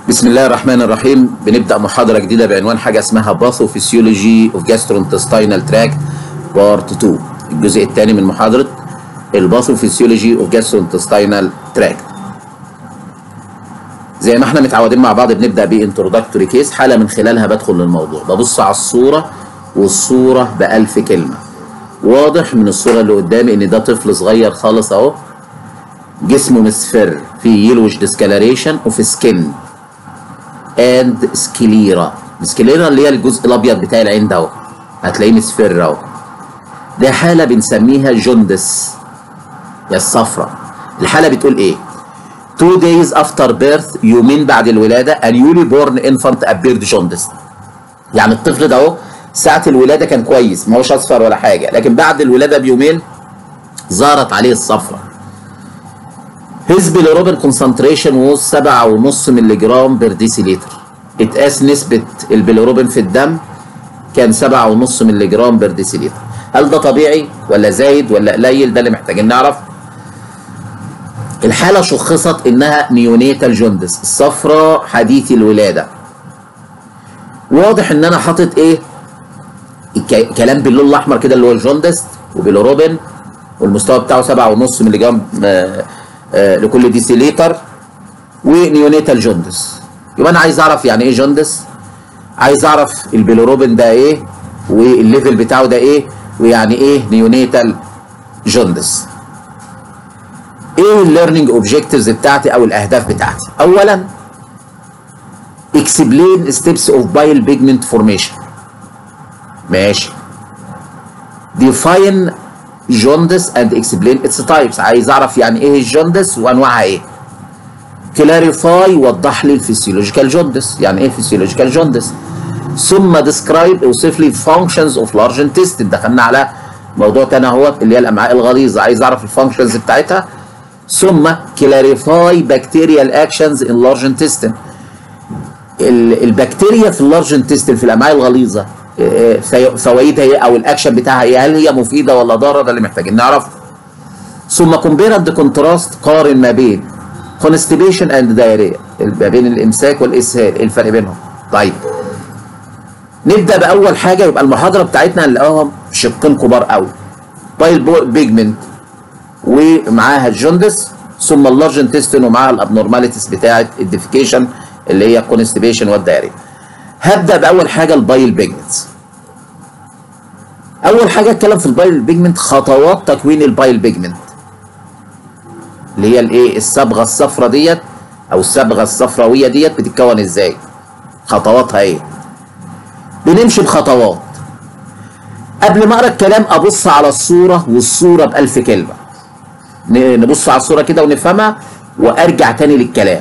بسم الله الرحمن الرحيم بنبدأ محاضرة جديدة بعنوان حاجة اسمها باثوفيسيولوجي اوف جاسترونتستينال تراكت بارت 2 الجزء الثاني من محاضرة الباثوفيسيولوجي اوف جاسترونتستينال تراكت زي ما احنا متعودين مع بعض بنبدأ بانترودكتوري كيس حالة من خلالها بدخل للموضوع ببص على الصورة والصورة بألف كلمة واضح من الصورة اللي قدامي ان ده طفل صغير خالص اهو جسمه مصفر في يلوش ديسكالريشن اوف سكين اند سكليرا السكليرا اللي هي الجزء الابيض بتاع العين ده اهو هتلاقيه مصفر اهو ده حاله بنسميها جوندس يا الصفرة الحاله بتقول ايه two days after birth يومين بعد الولاده a newly born infant appeared jaundice يعني الطفل ده اهو ساعه الولاده كان كويس ما هوش اصفر ولا حاجه لكن بعد الولاده بيومين ظهرت عليه الصفرة His bilirubin concentration was 7.5 مللي جرام بير ديسيليتر اتقاس نسبة البيليروبين في الدم كان 7.5 مللي جرام بير ديسيليتر هل ده طبيعي ولا زايد ولا قليل ده اللي محتاجين نعرف الحالة شخصت انها نيونيتال جوندس الصفرة حديث الولادة واضح ان انا حاطط ايه الك- كلام باللون الاحمر كده اللي هو الجوندس وبيليروبين والمستوى بتاعه 7.5 مللي جرام آه، آه، لكل ديسيليتر ونيونيتال جوندس يبقى انا عايز اعرف يعني ايه جوندس عايز اعرف البيلوروبين ده ايه والليفل بتاعه ده ايه ويعني ايه نيونيتال جوندس ايه الليرنينج اوبجكتيفز بتاعتي او الاهداف بتاعتي اولا explain steps of bile pigment formation ماشي define jaundice and explain its types عايز اعرف يعني ايه الجوندس وانواعها ايه clarify وضح لي الفسيولوجيكال جوندس يعني ايه فسيولوجيكال جوندس ثم describe اوصف لي functions of large intestine دخلنا على موضوع تاني اهوت اللي هي الامعاء الغليظه عايز اعرف الفانكشنز بتاعتها ثم clarify bacterial actions in large intestine ال- البكتيريا في اللارج انتستين في الامعاء الغليظه آه، في- فوائدها ايه او الاكشن بتاعها ايه هل هي مفيده ولا ضاره ده اللي محتاجين نعرفه ثم كومبير اند كونتراست قارن ما بين كونستيبيشن اند دايريا ما بين الامساك والاسهال ايه الفرق بينهم طيب نبدا باول حاجه يبقى المحاضره بتاعتنا هنلاقيهم شقين كبار قوي بايل بيجمنت ومعاها الجوندس ثم اللارج انتستين ومعاها الابنورماليتيز بتاعه الديفيكيشن اللي هي الكونستيبيشن والدايريا هبدا باول حاجه البايل بيجمنتس اول حاجه اتكلم في البايل بيجمنت خطوات تكوين البايل بيجمنت اللي هي الايه الصبغه الصفراء ديت او الصبغه الصفراويه ديت بتتكون ازاي خطواتها ايه بنمشي بخطوات قبل ما اقرا الكلام ابص على الصوره والصوره بألف كلمه ن- نبص على الصوره كده ونفهمها وارجع تاني للكلام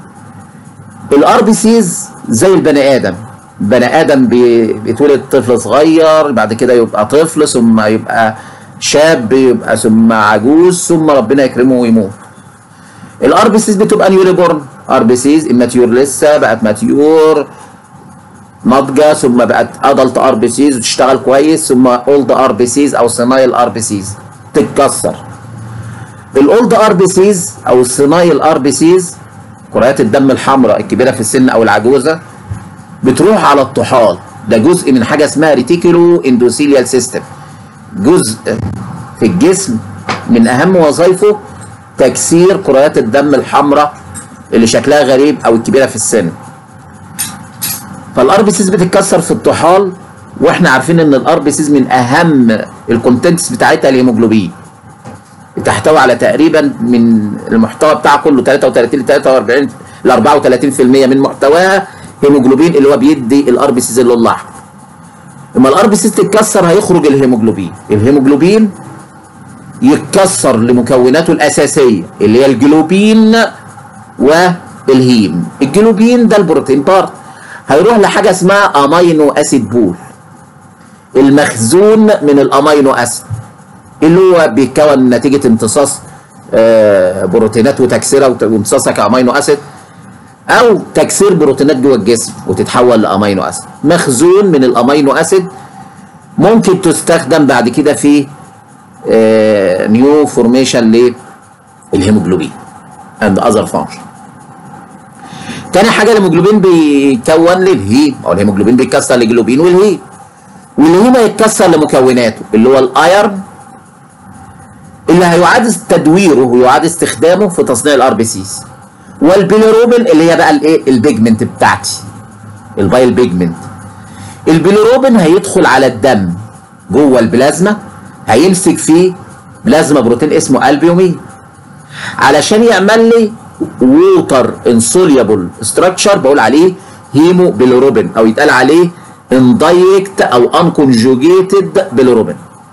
الار بي سيز زي البني ادم بني ادم بي- بيتولد طفل صغير بعد كده يبقى طفل ثم يبقى شاب يبقى ثم عجوز ثم ربنا يكرمه ويموت الار بي سيز بتبقى نيوري بورن ار بي سيز اماتيور لسه بقت ماتيور ناضجه ثم بقت ادلت ار بي سيز وتشتغل كويس ثم اولد ار بي سيز او سنايل ار بي سيز تتكسر الاولد ار بي سيز او السنايل ار بي سيز كريات الدم الحمراء الكبيره في السن او العجوزه بتروح على الطحال ده جزء من حاجه اسمها ريتيكولو اندوثيليال سيستم جزء في الجسم من اهم وظائفه تكسير كريات الدم الحمراء اللي شكلها غريب او الكبيره في السن فالار بي سيز بتتكسر في الطحال واحنا عارفين ان الار بي سيز من اهم الكونتنتس بتاعتها الهيموجلوبين بتحتوي على تقريبا من المحتوى بتاعها كله 33 ل 43 ل 34% من محتواها هيموجلوبين اللي هو بيدي الار بي سيز اللون الاحمر لما الار بي سيز تتكسر هيخرج الهيموجلوبين الهيموجلوبين يتكسر لمكوناته الاساسيه اللي هي الجلوبين والهيم الجلوبين ده البروتين بارت هيروح لحاجه اسمها امينو اسيد بول المخزون من الامينو اسيد اللي هو بيتكون نتيجه امتصاص آه، بروتينات وتكسيرها وت- وامتصاصها كامينو اسيد او تكسير بروتينات جوه الجسم وتتحول لامينو اسيد مخزون من الامينو اسيد ممكن تستخدم بعد كده في نيو فورميشن للهيموجلوبين اند اذر فانكشن تاني حاجه الهيموجلوبين بيكون لي الهيم او الهيموجلوبين بيكسر الجلوبين والهيم والهيم هيتكسر لمكوناته اللي هو الايرن اللي هيعاد تدويره ويعاد استخدامه في تصنيع الار بي سيز والبيليروبين اللي هي بقى الايه البيجمنت بتاعتي البايل بيجمنت البيليروبين هيدخل على الدم جوه البلازما هيمسك فيه بلازما بروتين اسمه البيومين علشان يعمل لي ووتر انسوليبل ستراكشر بقول عليه هيمو بيليروبين او يتقال عليه اندايركت او انكونجوجيتد بيليروبين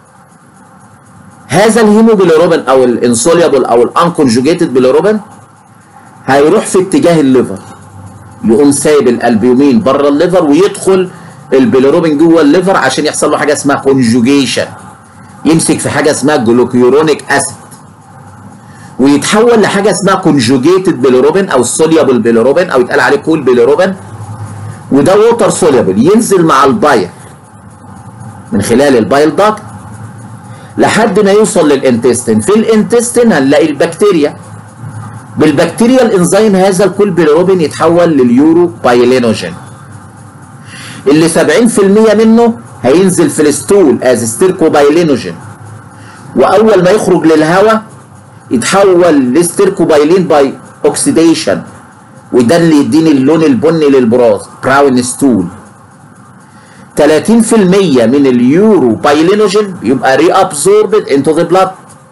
هذا الهيموجلوبين او الانسوليبل او الانكونجوجيتد بيليروبين هيروح في اتجاه الليفر يقوم سايب الالبيومين بره الليفر ويدخل البيليروبين جوه الليفر عشان يحصل له حاجه اسمها كونجوجيشن يمسك في حاجه اسمها جلوكيورونيك اسيد ويتحول لحاجه اسمها كونجوجيتد بيليروبين او سوليبل بيليروبين او يتقال عليه كول بيليروبين وده ووتر سوليبل ينزل مع البايل من خلال البايل داكت لحد ما يوصل للانتستين في الانتستين هنلاقي البكتيريا بالبكتيريا الانزيم هذا الكل بيليروبين يتحول لليورو بايلينوجين اللي 70% منه هينزل في الستول از ستيركوبايلينوجين واول ما يخرج للهواء يتحول لستيركوبايلين باي اوكسيديشن وده اللي يديني اللون البني للبراز براون ستول 30% من اليورو بايلينوجين يبقى ري ابزوربد انتو ذا بلاد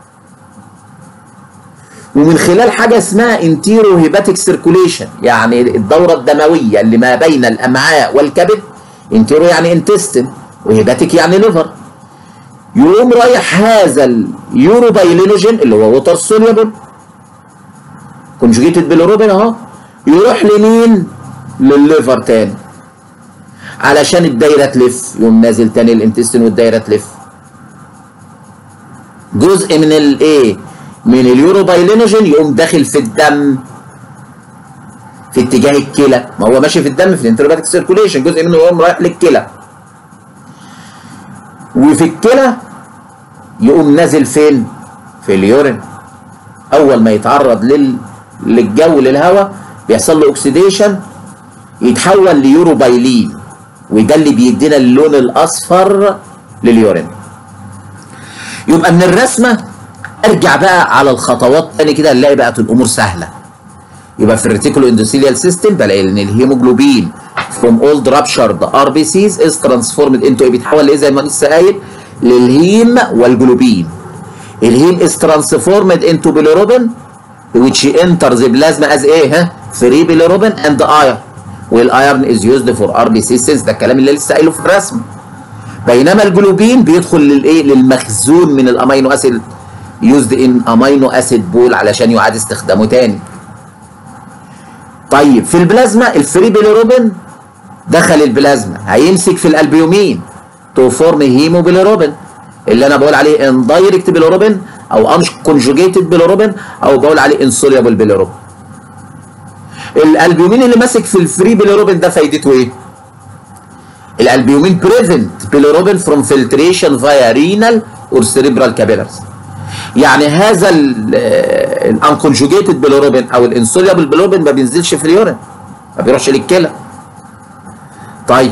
ومن خلال حاجه اسمها انتيرو هيباتيك سيركوليشن يعني الدوره الدمويه اللي ما بين الامعاء والكبد انتيرو يعني انتستين وهيباتيك يعني ليفر يقوم رايح هذا اليورو بايلينوجين اللي هو ووتر سوليبل كونجوجيتد بالروبين اهو يروح لمين؟ للليفر تاني علشان الدايره تلف يقوم نازل تاني الانتستين والدايره تلف جزء من الايه من اليورو بايلينوجين يقوم داخل في الدم في اتجاه الكلى ما هو ماشي في الدم في الانترباتيك سيركوليشن جزء منه يقوم رايح للكلى وفي الكلى يقوم نازل فين في اليورين اول ما يتعرض لل للجو للهواء بيحصل له اوكسيديشن يتحول ليورو بايلين وده اللي بيدينا اللون الاصفر لليورين يبقى من الرسمه ارجع بقى على الخطوات تاني كده نلاقي بقت الامور سهله يبقى في الريتيكولو اندوثيليال سيستم بلاقي ان الهيموجلوبين from old ruptured RBCs is transformed into ايه بيتحول لايه زي ما لسه قايل للهيم والجلوبين الهيم is transformed into bilirubin which enters the plasma as ايه ها free bilirubin and iron والايرن is used for RBC cells ده الكلام اللي لسه قايله في الرسم بينما الجلوبين بيدخل للايه للمخزون من الامينو اسيد يوزد ان امينو اسيد بول علشان يعاد استخدامه تاني طيب في البلازما الفري بيليروبين دخل البلازما هيمسك في الالبيومين تو فورم هيمو بيليروبين اللي انا بقول عليه اندايركت بيليروبين او انش كونجوجيتد بيليروبين او بقول عليه انسوليبل بيليروبين الالبيومين اللي ماسك في الفري بيليروبين ده فايدته ايه الالبيومين بريفنت بيليروبين فروم فلتريشن فايا رينال اور سيريبرال كابيلارز يعني هذا الانكونجوجيتد بيليروبين او الانسوليبل بيليروبين ما بينزلش في اليورين ما بيروحش للكلى طيب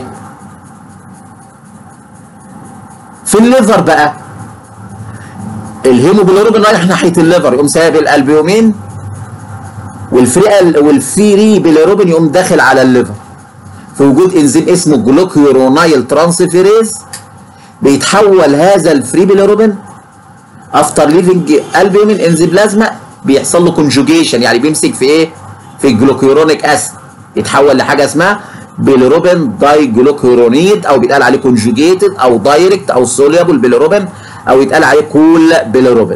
في الليفر بقى الهيموجلوبين رايح ناحيه الليفر يقوم سايب الالبيومين والفري والفري بيليروبين يقوم داخل على الليفر في وجود انزيم اسمه جلوكيورونايل ترانسفيريز بيتحول هذا الفري بيليروبين افتر ليفنج البيومين ان ذا بلازما بيحصل له كونجوجيشن يعني بيمسك في ايه؟ في الجلوكيورونيك اسيد يتحول لحاجه اسمها بيليروبين داي جلوكيورونيد او بيتقال عليه كونجوجيتد او دايركت او سوليبل بيليروبين او يتقال عليه كول بيليروبين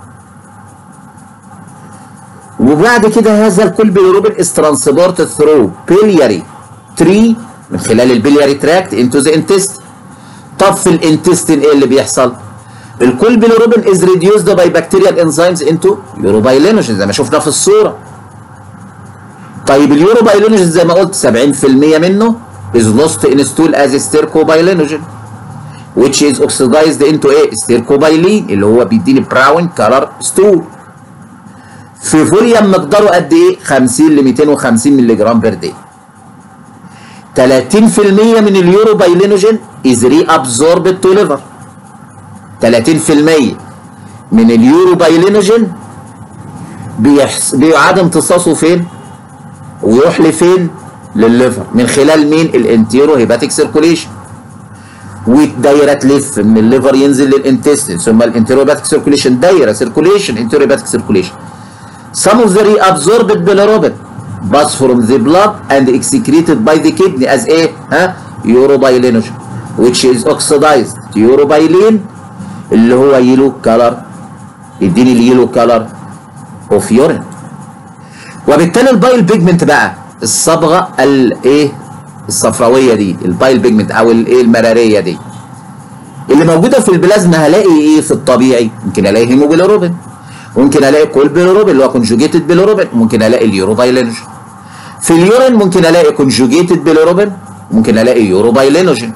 وبعد كده هذا الكول بيليروبين از ترانسبورت ثرو بيلياري تري من خلال البيلياري تراكت انتو ذا انتست طب في الانتستين ايه اللي بيحصل؟ الكول بيليروبين از ريديوسد باي بكتيريال انزيمز انتو يوروبايلينوجين زي ما شفنا في الصوره طيب اليوروبايلينوجين زي ما قلت 70% منه is lost in stool as stercobilinogene which is oxidized into ايه stercobilin اللي هو بيديني براون كلر ستول في فوليوم مقداره قد ايه 50 ل 250 مللي جرام بير داي 30% من اليورو بايلينوجين از ري ابزوربد تو ليفر 30% من اليورو بايلينوجين بيحس... بيعاد امتصاصه فين ويروح لفين للليفر من خلال مين الانتيرو هيباتيك سيركوليشن والدايره تلف من الليفر ينزل للانتستين ثم الانتيرو هيباتيك سيركوليشن دايره سيركوليشن انتيرو هيباتيك سيركوليشن some of the reabsorbed bilirubin pass from the blood and excreted by the kidney as a ها urobilinogen which is oxidized to urobilin اللي هو يلو كلر يديني اليلو كلر اوف يورين وبالتالي البايل بيجمنت بقى الصبغه الايه الصفراويه دي البايل بيجمنت او الايه المراريه دي اللي موجوده في البلازما هلاقي ايه في الطبيعي ممكن الاقي هيموجلوبين ممكن الاقي كول بيلوروبين اللي هو كونجوجيتد بيلوروبين ممكن الاقي اليوروبايلينوجين في اليورين ممكن الاقي كونجوجيتد بيلوروبين ممكن الاقي يوروبايلينوجين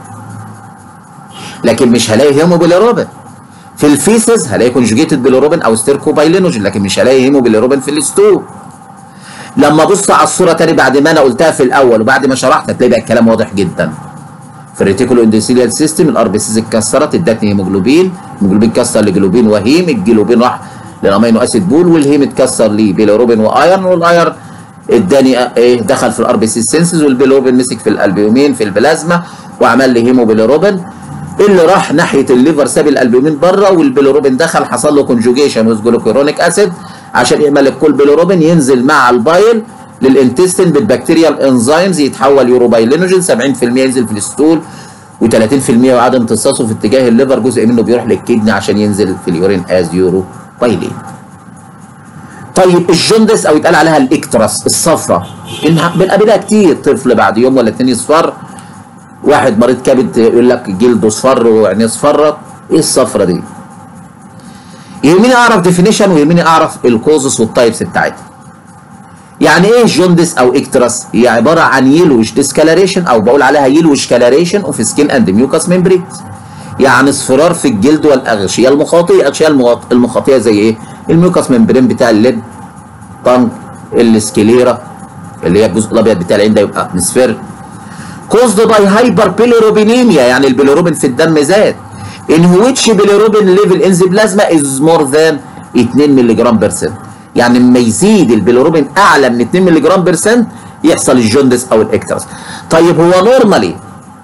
لكن مش هلاقي هيموبيلوروبين في الفيسز هلاقي كونجوجيتد بيلوروبين او ستيركوبايلينوجين لكن مش هلاقي هيموبيلوروبين في الستول لما ابص على الصوره تاني بعد ما انا قلتها في الاول وبعد ما شرحت هتلاقي بقى الكلام واضح جدا في الريتيكولو اندوثيليال سيستم الار بي سيز اتكسرت ادتني هيموجلوبين الهيموجلوبين كسر لجلوبين وهيم الجلوبين راح للامينو اسيد بول والهيم اتكسر لبيلوروبين وايرن والايرن اداني ايه دخل في الار بي سي سينسز والبيلوروبين مسك في الالبيومين في البلازما وعمل لي هيموبيلوروبين اللي راح ناحيه الليفر ساب الالبومين بره والبيلوروبين دخل حصل له كونجوجيشن وذ جلوكيرونيك اسيد عشان يعمل الكل بيلوروبين ينزل مع البايل للانتستين بالبكتيريال انزيمز يتحول يوروبايلينوجين 70% ينزل في الستول و30% يعاد امتصاصه في اتجاه الليفر جزء منه بيروح للكدني عشان ينزل في اليورين از يورو بايلين طيب الجندس او يتقال عليها الاكترس الصفرة بنقابلها كتير طفل بعد يوم ولا اتنين يصفر واحد مريض كبد يقول لك جلده اصفر وعينيه اصفرت ايه الصفرة دي يهمني اعرف ديفينيشن ويهمني اعرف الكوزس والتايبس بتاعتها يعني ايه جوندس او اكترس هي عباره عن يلوش ديسكالاريشن او بقول عليها يلوش كالاريشن اوف سكين اند ميوكاس ميمبرينز يعني اصفرار في الجلد والاغشيه المخاطيه الاغشيه المخاطيه زي ايه الميوكاس ميمبرين بتاع اللب طنج السكليرا اللي هي الجزء الابيض بتاع العين ده يبقى مسفر كوزد باي هايبر بيليروبينيميا يعني البيليروبين في الدم زاد in which bilirubin level in the plasma is more than 2 مللي جرام بيرسنت يعني لما يزيد البيليروبين اعلى من 2 مللي جرام بيرسنت يحصل الجوندس او الاكترس طيب هو نورمالي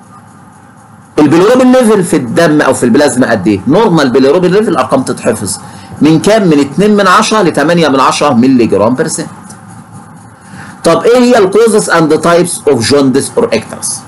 البيليروبين ليفل في الدم او في البلازما قد ايه نورمال بيليروبين ليفل ارقام تتحفظ من كام من 2 من 10 ل 8 من 10 مللي جرام بيرسنت طب ايه هي الكوزز اند تايبس اوف جوندس اور اكترس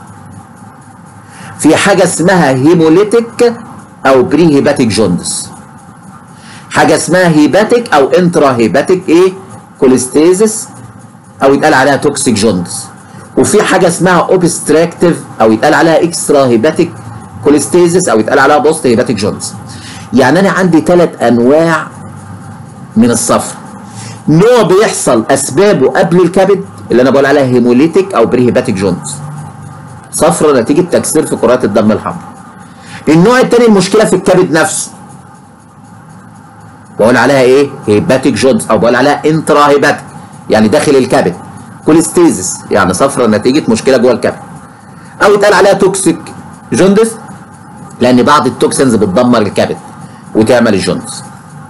في حاجه اسمها هيموليتيك او بري هيباتيك جوندس حاجه اسمها هيباتيك او انترا هيباتيك ايه كوليستيزس او يتقال عليها توكسيك جوندس وفي حاجه اسمها اوبستراكتيف او يتقال عليها اكسترا هيباتيك كوليستيزس او يتقال عليها بوست هيباتيك جوندس يعني انا عندي ثلاث انواع من الصفر نوع بيحصل اسبابه قبل الكبد اللي انا بقول عليها هيموليتيك او بري هيباتيك جوندس صفرة نتيجه تكسير في كرات الدم الحمراء النوع الثاني المشكله في الكبد نفسه بقول عليها ايه هيباتيك جونز او بقول عليها انترا هيباتيك يعني داخل الكبد كوليستيزس يعني صفرة نتيجه مشكله جوه الكبد او يتقال عليها توكسيك جوندس لان بعض التوكسينز بتدمر الكبد وتعمل الجوندس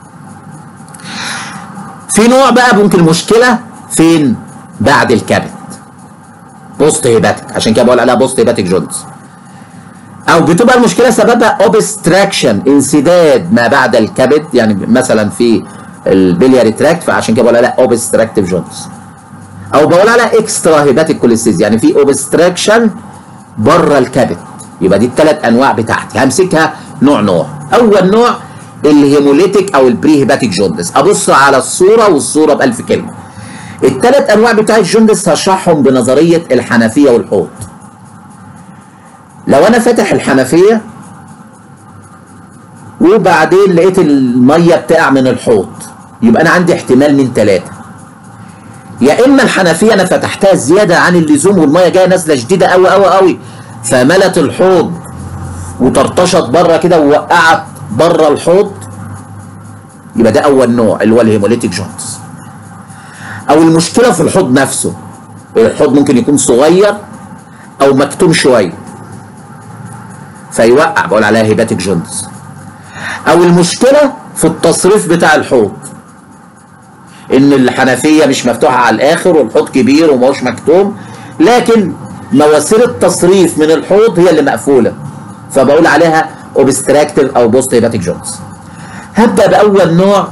في نوع بقى ممكن المشكله فين بعد الكبد بوست هيباتيك عشان كده بقول عليها بوست هيباتيك جوندس او بتبقى المشكله سببها اوبستراكشن انسداد ما بعد الكبد يعني مثلا في البلياري تراكت فعشان كده بقول عليها اوبستراكتيف جوندس او بقول عليها اكسترا هيباتيك كوليستيز يعني في اوبستراكشن بره الكبد يبقى دي الثلاث انواع بتاعتي همسكها نوع نوع اول نوع الهيموليتيك او البري هيباتيك جوندس ابص على الصوره والصوره بألف كلمه الثلاث انواع بتاع الجوندس هشرحهم بنظريه الحنفيه والحوض لو انا فاتح الحنفيه وبعدين لقيت الميه بتقع من الحوض يبقى انا عندي احتمال من ثلاثه يا اما الحنفيه انا فتحتها زياده عن اللزوم والميه جايه نازله شديده قوي قوي قوي فملت الحوض وطرطشت بره كده ووقعت بره الحوض يبقى ده اول نوع اللي هو الهيموليتيك جونز او المشكله في الحوض نفسه الحوض ممكن يكون صغير او مكتوم شويه فيوقع بقول عليها هيباتيك جوندس او المشكله في التصريف بتاع الحوض ان الحنفيه مش مفتوحه على الاخر والحوض كبير وماهوش مكتوم لكن مواسير التصريف من الحوض هي اللي مقفوله فبقول عليها اوبستراكتيف او بوست هيباتيك جونز هبدا باول نوع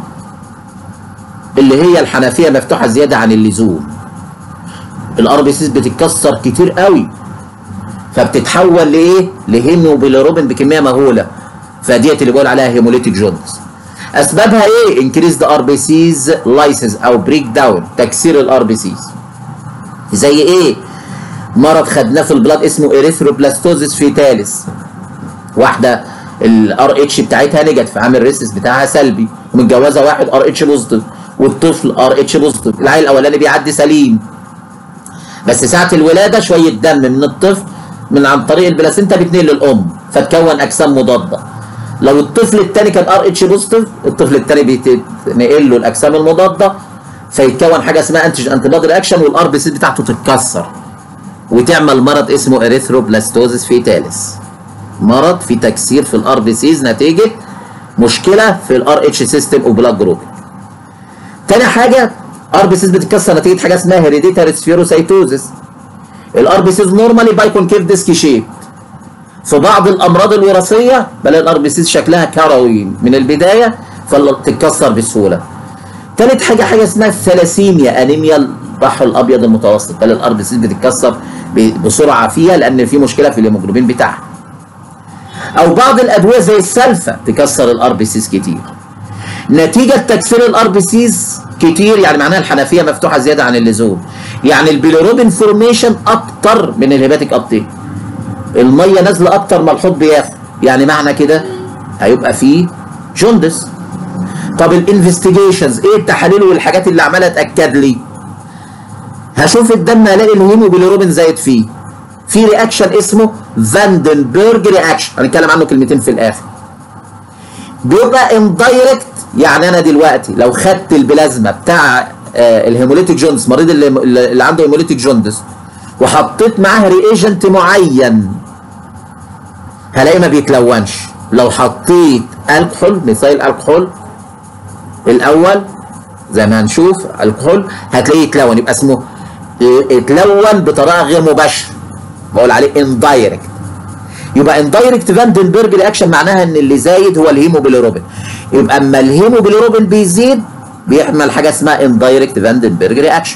اللي هي الحنفيه مفتوحه زياده عن اللزوم الار بي سيس بتتكسر كتير قوي فبتتحول لايه لهيموبيليروبين بكميه مهوله فديت اللي بقول عليها هيموليتيك جونز اسبابها ايه انكريز ذا ار بي سيز لايسز او بريك داون تكسير الار بي سيز زي ايه مرض خدناه في البلاد اسمه اريثروبلاستوزيس فيتاليس واحده الار اتش بتاعتها نيجاتيف عامل الريسس بتاعها سلبي ومتجوزه واحد ار اتش بوزيتيف والطفل ار اتش بوزيتيف العيل الاولاني بيعدي سليم بس ساعه الولاده شويه دم من الطفل من عن طريق البلاسينتا بتنقل للام فتكون اجسام مضاده لو الطفل الثاني كان ار اتش بوزيتيف الطفل الثاني بيتنقل له الاجسام المضاده فيتكون حاجه اسمها انتج انتي بادي رياكشن والار بي سي بتاعته تتكسر وتعمل مرض اسمه اريثروبلاستوزيس فيتاليس مرض في تكسير في الار بي سيز نتيجه مشكله في الار اتش سيستم وبلاك جروب تاني حاجه ار بي سيز بتتكسر نتيجه حاجه اسمها هيريديتاري سفيروسايتوزيس الار بي سيز نورمالي باي كونكيف ديسك شيب في بعض الامراض الوراثيه بلاقي الار بي سيز شكلها كروي من البدايه فتتكسر بسهوله تالت حاجه حاجه اسمها الثلاسيميا انيميا البحر الابيض المتوسط بل الار بي سيز بتتكسر بسرعه فيها لان في مشكله في الهيموجلوبين بتاعها او بعض الادويه زي السلفه تكسر الار بي سيز كتير نتيجه تكسير الار بي سيز كتير يعني معناها الحنفيه مفتوحه زياده عن اللزوم يعني البيليروبين فورميشن اكتر من الهيباتيك ابتيك الميه نازله اكتر ما الحوض بياخد يعني معنى كده هيبقى فيه جوندس طب الانفستيجيشنز ايه التحاليل والحاجات اللي عماله تاكد لي هشوف الدم الاقي الهيموجلوبين زايد فيه في رياكشن اسمه فاندنبرج رياكشن هنتكلم عنه كلمتين في الاخر بيبقى اندايركت يعني انا دلوقتي لو خدت البلازما بتاع آه الهيموليتيك جوندس مريض اللي, اللي عنده هيموليتيك جوندس وحطيت معاها رياجنت معين هلاقي ما بيتلونش لو حطيت الكحول مثال الكحول الاول زي ما هنشوف الكحول هتلاقيه يتلون يبقى اسمه اتلون بطريقه غير مباشره بقول عليه اندايركت يبقى اندايركت فاندنبرج رياكشن معناها ان اللي زايد هو الهيموجلوبين يبقى اما الهيموجلوبين بيزيد بيحمل حاجه اسمها اندايركت فاندنبرج رياكشن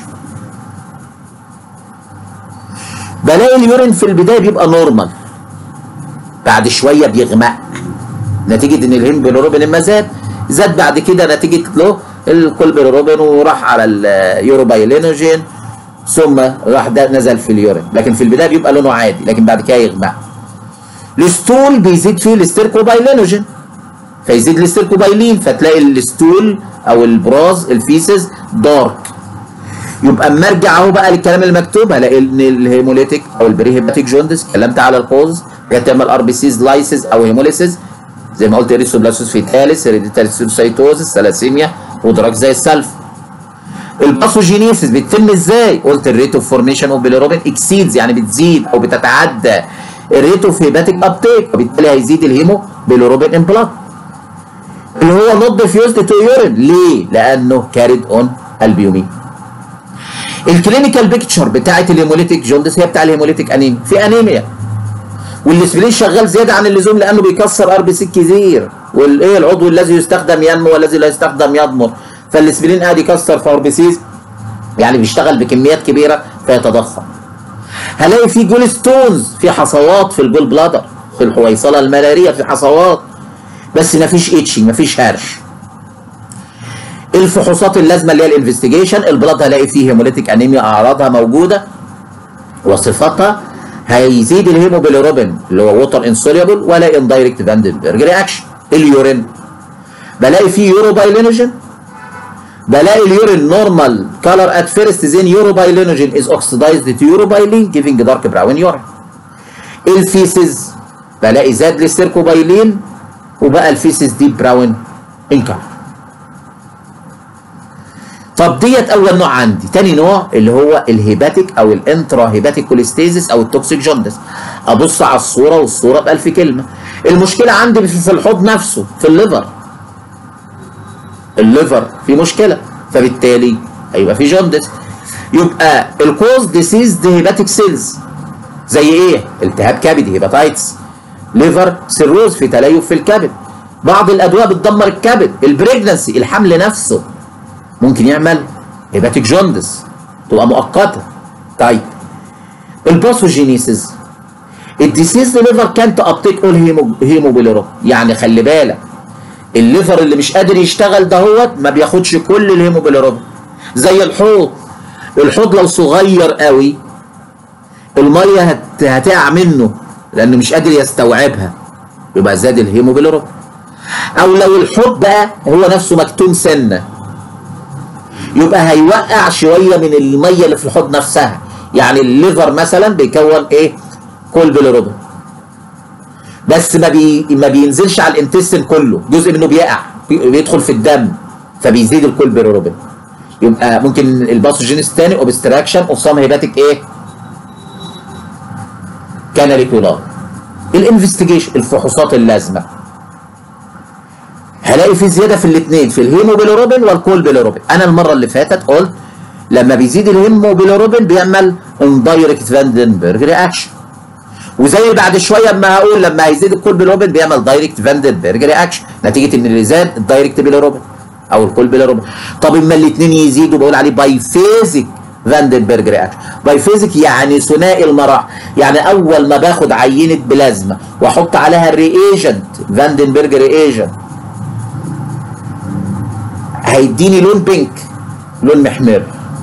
بلاقي اليورين في البدايه بيبقى نورمال بعد شويه بيغمق نتيجه ان الهيموجلوبين لما زاد زاد بعد كده نتيجه له الكولبيروبين وراح على اليوروبايلينوجين ثم راح ده نزل في اليورين لكن في البدايه بيبقى لونه عادي لكن بعد كده يغمق الستول بيزيد فيه الاستيركوبايلينوجين فيزيد الاستيركوبايلين فتلاقي الستول او البراز الفيسز دارك يبقى اما ارجع اهو بقى للكلام المكتوب هلاقي ان الهيموليتيك او البري هيباتيك جوندس اتكلمت على الكوز كانت تعمل ار بي سيز لايسز او هيموليسيز زي ما قلت ريسوبلاسوس فيتاليس هيريديتاري سيتوزس ثلاسيميا ودراج زي السلف الباثوجينيسيس بتتم ازاي؟ قلت الريت اوف فورميشن اوف بيليروبين اكسيدز يعني بتزيد او بتتعدى الريت اوف هيباتيك ابتيك وبالتالي هيزيد الهيمو بيليروبين امبلانت اللي هو نوت ديفيوزد تو يورين ليه؟ لانه كاريد اون البيومين الكلينيكال بيكتشر بتاعت الهيموليتيك جوندس هي بتاع الهيموليتيك انيميا في انيميا والاسبرين شغال زياده عن اللزوم لانه بيكسر ار بي سي كتير والايه العضو الذي يستخدم ينمو والذي لا يستخدم يضمر فالاسبرين قاعد يكسر في ار بي سيز يعني بيشتغل بكميات كبيره فيتضخم هلاقي في جول ستونز في حصوات في الجول بلادر في الحويصله الملاريه في حصوات بس ما فيش اتشنج ما فيش هرش الفحوصات اللازمه اللي هي الانفستيجيشن البلاد هلاقي فيه هيموليتيك انيميا اعراضها موجوده وصفاتها هيزيد الهيموبيليروبين اللي هو ووتر انسوليبل ولا اندايركت فاندنبرج رياكشن اليورين بلاقي فيه يوروبايلينوجين بلاقي اليورين نورمال كولر ات فيرست زين يوروبايلينوجين از اوكسيدايزد تو يوروبايلين جيفنج دارك براون يورين الفيسز بلاقي زاد الاستيركوبايلين وبقى الفيسز دي براون ان كولر طب ديت اول نوع عندي تاني نوع اللي هو الهيباتيك او الانترا هيباتيك كوليستيزيس او التوكسيك جوندس ابص على الصوره والصوره بألف كلمه المشكله عندي في الحوض نفسه في الليفر الليفر في مشكله فبالتالي هيبقى في جوندس يبقى الكوز ديسيز هيباتيك سيلز زي ايه التهاب كبدي هيباتايتس ليفر سيروز في تليف في الكبد بعض الادويه بتدمر الكبد البريجنسي الحمل نفسه ممكن يعمل هيباتيك جوندس تبقى مؤقته طيب الباثوجينيسيس الديسيز ليفر كانت ابتيك اول هيموبيليروب يعني خلي بالك الليفر اللي مش قادر يشتغل دهوت ما بياخدش كل الهيموبيليروب زي الحوض الحوض لو صغير قوي الميه هت... هتقع منه لانه مش قادر يستوعبها يبقى زاد الهيموبيليروب او لو الحوض بقى هو نفسه مكتوم سنه يبقى هيوقع شويه من الميه اللي في الحوض نفسها يعني الليفر مثلا بيكون ايه كل بيليروبين بس ما بي ما بينزلش على الانتستين كله جزء منه بيقع بيدخل في الدم فبيزيد الكول بيليروبين يبقى ممكن الباثوجينيس الثاني اوبستراكشن اوف سام هيباتيك ايه كاناليكولار الانفستيجيشن الفحوصات اللازمه هلاقي في زياده في الاثنين في الهيموبيليروبين والكول بيليروبين انا المره اللي فاتت قلت لما بيزيد الهيموبيليروبين بيعمل اندايركت فاندنبرج رياكشن وزي اللي بعد شويه اما هقول لما هيزيد الكول بيليروبين بيعمل دايركت فاندنبرج رياكشن نتيجه ان اللي زاد الدايركت بيليروبين او الكول بيليروبين طب اما الاثنين يزيدوا بقول عليه بايفيزيك فاندنبرج رياكشن بايفيزيك يعني ثنائي المراحل يعني اول ما باخد عينه بلازما واحط عليها الرياجنت فاندنبرج رياجنت هيديني لون بينك لون محمر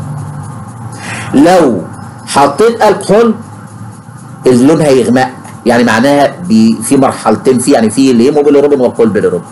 لو حطيت الكحول اللون هيغمق يعني معناها بي في مرحلتين في يعني في الهيموبيليروبين والكول بيليروبين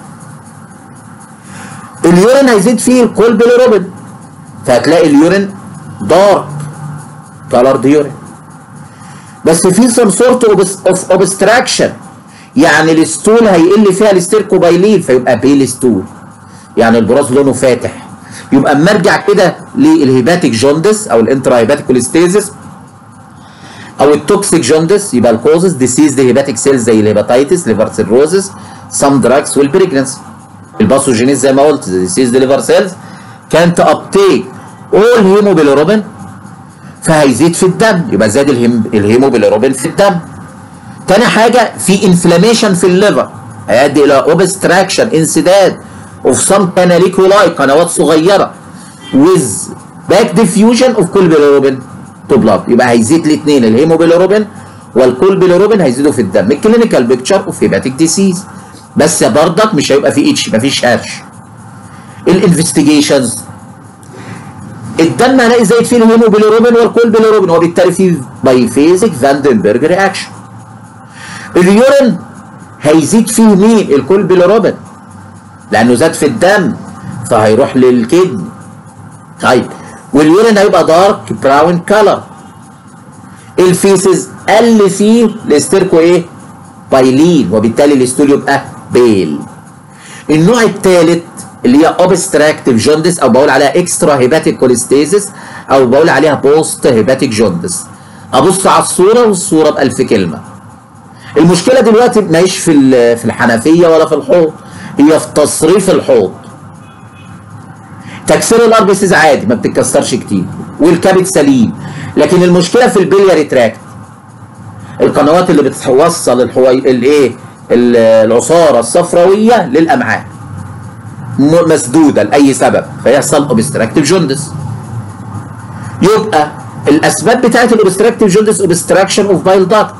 اليورين هيزيد فيه الكول بيليروبين فهتلاقي اليورين دارك كالرد يورين بس في سم سورت اوف اوبستراكشن يعني الستول هيقل فيها الاستيركوبايلين فيبقى بيل ستول يعني البراز لونه فاتح يبقى اما ارجع كده للهيباتيك جوندس او الانترا هيباتيك كوليستيزيس او التوكسيك جوندس يبقى الكوزز ديسيز دي هيباتيك سيلز زي الهيباتيتس ليفر سيروزس سم دراجز والبريجنسي الباثوجينيز زي ما قلت ديسيز دي ليفر سيلز كانت ابتيك اول هيموبيليروبين فهيزيد في الدم يبقى زاد الهيموبيليروبين في الدم تاني حاجه في انفلاميشن في الليفر هيؤدي الى اوبستراكشن انسداد اوف سم كاناليكولاي قنوات صغيره with back diffusion of كل بيليروبين تو بلاد يبقى هيزيد الاثنين الهيموبيليروبين والكول بيليروبين هيزيدوا في الدم الكلينيكال بيكتشر اوف هيباتيك ديسيز بس برضك مش هيبقى في اتش مفيش هرش الانفستيجيشنز الدم هلاقي زايد فيه الهيموبيليروبين والكول بيليروبين وبالتالي فيه بايفيزيك فاندنبرج رياكشن اليورين هيزيد فيه مين الكول بيليروبين لانه زاد في الدم فهيروح للكدني طيب واليورين هيبقى دارك براون كلر الفيسز قل فيه الاستيركو ايه بايلين وبالتالي الاستول يبقى بيل النوع الثالث اللي هي اوبستراكتيف جوندس او بقول عليها اكسترا هيباتيك كوليستيزيس او بقول عليها بوست هيباتيك جوندس ابص على الصوره والصوره بألف كلمه المشكله دلوقتي ما هيش في في الحنفيه ولا في الحوض هي في تصريف الحوض تكسير الاربسيز عادي ما بتتكسرش كتير والكبد سليم لكن المشكله في البلياري تراكت القنوات اللي بتوصل الحوي الايه العصاره الصفراويه للامعاء مسدوده لاي سبب فيحصل اوبستراكتيف جوندس يبقى الاسباب بتاعت الاوبستراكتيف جوندس اوبستراكشن اوف بايل داكت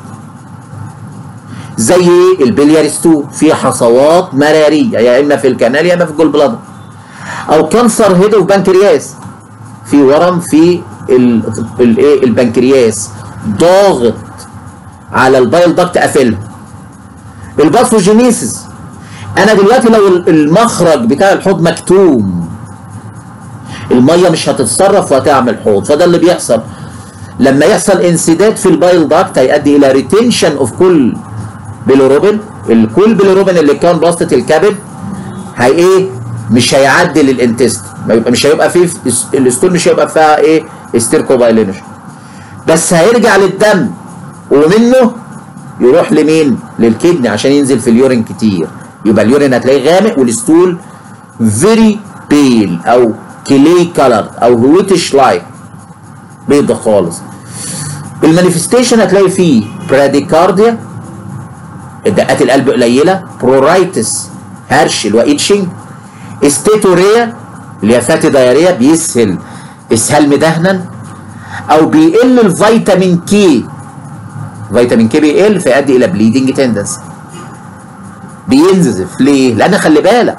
زي البلياري ستول في حصوات مراريه يا اما في الكنال يا اما في الجول بلادر او كانسر هيد اوف بنكرياس في ورم في الايه البنكرياس ضاغط على البايل داكت قافلها الباثوجينيسيس انا دلوقتي لو المخرج بتاع الحوض مكتوم الميه مش هتتصرف وهتعمل حوض فده اللي بيحصل لما يحصل انسداد في البايل داكت هيؤدي الى ريتنشن اوف كل بيلوروبين الكل بيلوروبين اللي كان بواسطه الكبد هي ايه مش هيعدي للانتست ما يبقى مش هيبقى فيه الستول مش هيبقى فيها ايه استيركوبايلينوجين بس هيرجع للدم ومنه يروح لمين للكدني عشان ينزل في اليورين كتير يبقى اليورين هتلاقيه غامق والستول فيري بيل او كلي كلر او هويتش لايك بيضة خالص المانيفستيشن هتلاقي فيه براديكارديا دقات القلب قليله برورايتس هرش اللي هو ايتشنج استيتوريا اللي هي فاتي دايريا بيسهل اسهال مدهنا او بيقل الفيتامين كي فيتامين كي بيقل فيؤدي الى بليدنج تندنسي بينزف ليه؟ لان خلي بالك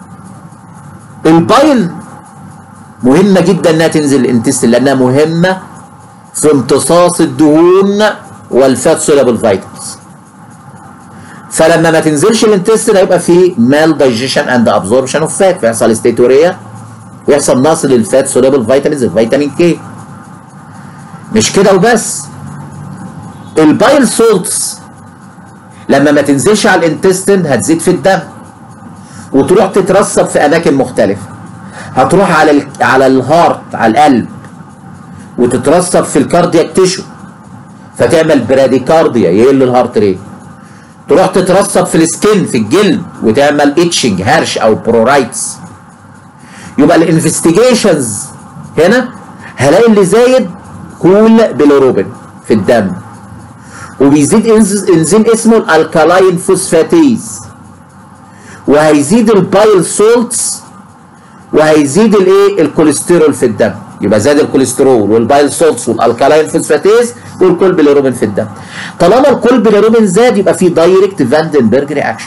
البايل مهمه جدا انها تنزل الانتست لانها مهمه في امتصاص الدهون والفات سولابل فيتامينز فلما ما تنزلش الانتستين هيبقى في مال دايجيشن اند ابزوربشن اوف فات فيحصل استيتوريا ويحصل نقص للفات سولابل فيتامينز الفيتامين كي مش كده وبس البايل سولتس لما ما تنزلش على الانتستين هتزيد في الدم وتروح تترسب في اماكن مختلفه هتروح على ال على الهارت على القلب وتترسب في الكاردياك تيشو فتعمل براديكارديا يقل الهارت ريت تروح تترسب في السكن في الجلد وتعمل اتشنج هرش او برورايتس يبقى الانفستيجيشنز هنا هلاقي اللي زايد كول بيلوروبين في الدم وبيزيد انزيم اسمه الالكالاين فوسفاتيز وهيزيد البايل سولتس وهيزيد الايه الكوليسترول في الدم يبقى زاد الكوليسترول والبايل سولتس والالكالاين فوسفاتيز والكول بيليروبين في الدم طالما الكول بيليروبين زاد يبقى في دايركت فاندنبرج رياكشن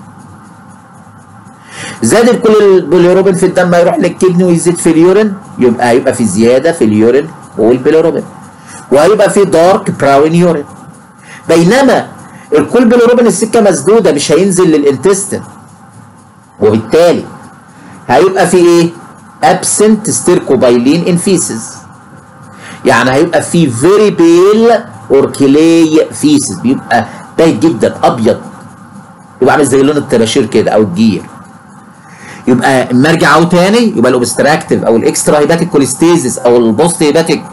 زاد الكول بيليروبين في الدم هيروح للكدني ويزيد في اليورين يبقى هيبقى في زياده في اليورين والبيليروبين وهيبقى في دارك براون يورين بينما الكول بيليروبين السكه مسدوده مش هينزل للانتستين وبالتالي هيبقى في ايه absent ستيركوبايلين ان فيسز يعني هيبقى في فيري بيل اور كلي فيسز بيبقى باين جدا ابيض يبقى عامل زي لون الطباشير كده او الجير يبقى اما ارجع اهو تاني يبقى الاوبستراكتيف او الاكسترا هيباتيك كوليستيزيس او البوست هيباتيك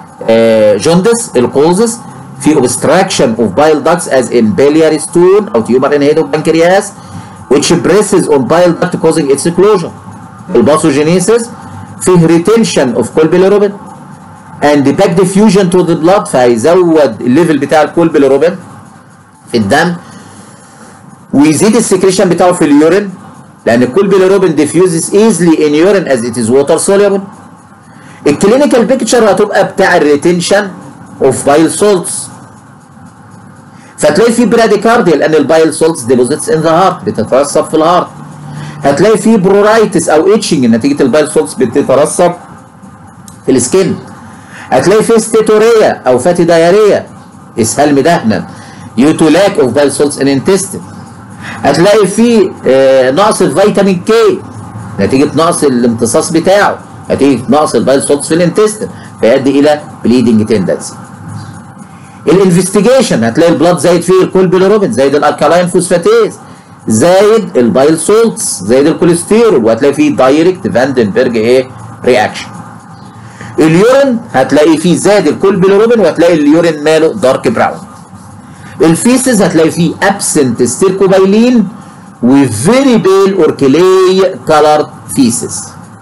جوندس الكوزس في اوبستراكشن اوف بايل داكتس از ان بيلياري ستون او تيومر ان هيد اوف بانكرياس which presses on bile duct causing its closure الباثوجينيسيس فيه ريتنشن اوف كول بيليروبين اند باك ديفيوجن تو ذا بلاد فهيزود الليفل بتاع الكول بيليروبين في الدم ويزيد السكريشن بتاعه في اليورين لان الكول بيليروبين ديفيوزز ايزلي ان يورين از ات از ووتر سوليبل الكلينيكال بيكتشر هتبقى بتاع الريتنشن اوف بايل سولتس فتلاقي في براديكارديا لان البايل سولتس ديبوزيتس ان ذا هارت بتترسب في الهارت هتلاقي في برورايتس او اتشنج نتيجه البايل سولتس بتترسب في السكن هتلاقي في ستيتوريا او فاتي دايريا اسهال مدهنا يو لاك اوف بايل سولتس ان انتستين هتلاقي في آه نقص الفيتامين كي نتيجه نقص الامتصاص بتاعه نتيجه نقص البايل سولتس في الانتستين فيؤدي الى بليدنج تندنسي الانفستيجيشن هتلاقي البلاد زايد فيه الكول بيليروبين زايد الالكالاين فوسفاتيز زايد البايل سولتس زايد الكوليسترول وهتلاقي فيه دايركت فاندنبرج ايه رياكشن اليورين هتلاقي فيه زاد الكول بيليروبين وهتلاقي اليورين ماله دارك براون الفيسز هتلاقي فيه ابسنت ستيركوبايلين وفيري بيل اور كلي كالر فيسز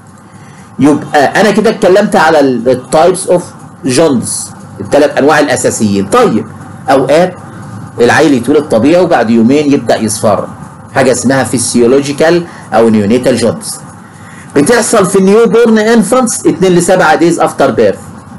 يبقى انا كده اتكلمت على التايبس اوف جوندس الثلاث انواع الاساسيين طيب اوقات العيل يتولد طبيعي وبعد يومين يبدا يصفر حاجه اسمها فيسيولوجيكال او نيونيتال جوندس بتحصل في النيو بورن انفانتس 2 ل 7 دايز افتر بيرث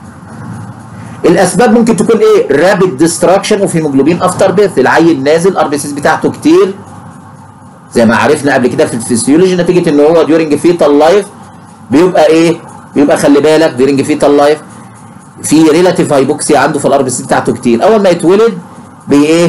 الاسباب ممكن تكون ايه رابيد ديستراكشن اوف هيموجلوبين افتر بيرث العيل نازل ار بي سيز بتاعته كتير زي ما عرفنا قبل كده في الفسيولوجي نتيجه ان هو ديورنج فيتال لايف بيبقى ايه بيبقى خلي بالك ديورنج فيتال لايف في ريلاتيف هايبوكسيا عنده في الار بي سي بتاعته كتير اول ما يتولد بي ايه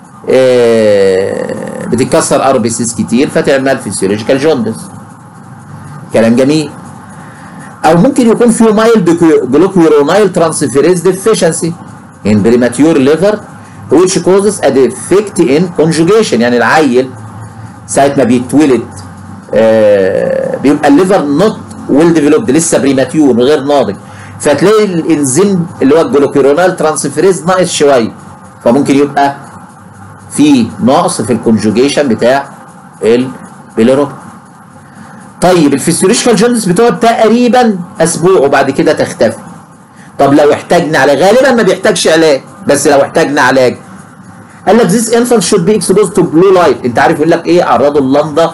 آه بتتكسر ار بي سيز كتير فتعمل فيسيولوجيكال جوندس كلام جميل او ممكن يكون في مايلد جلوكيورونايل ترانسفيريز ديفيشنسي ان بريماتيور ليفر which causes a defect in conjugation يعني العيل ساعة ما بيتولد آه بيبقى الليفر نوت ويل ديفلوبد لسه بريماتيور غير ناضج فتلاقي الانزيم اللي هو الجلوكيرونال ترانسفيريز ناقص شويه فممكن يبقى في نقص في الكونجوجيشن بتاع البيليروبين طيب الفسيولوجيكال جوندس بتقعد تقريبا اسبوع وبعد كده تختفي طب لو احتاجنا علاج غالبا ما بيحتاجش علاج بس لو احتاجنا علاج قال لك this infant should be exposed to blue light انت عارف يقول لك ايه عرضوا اللنده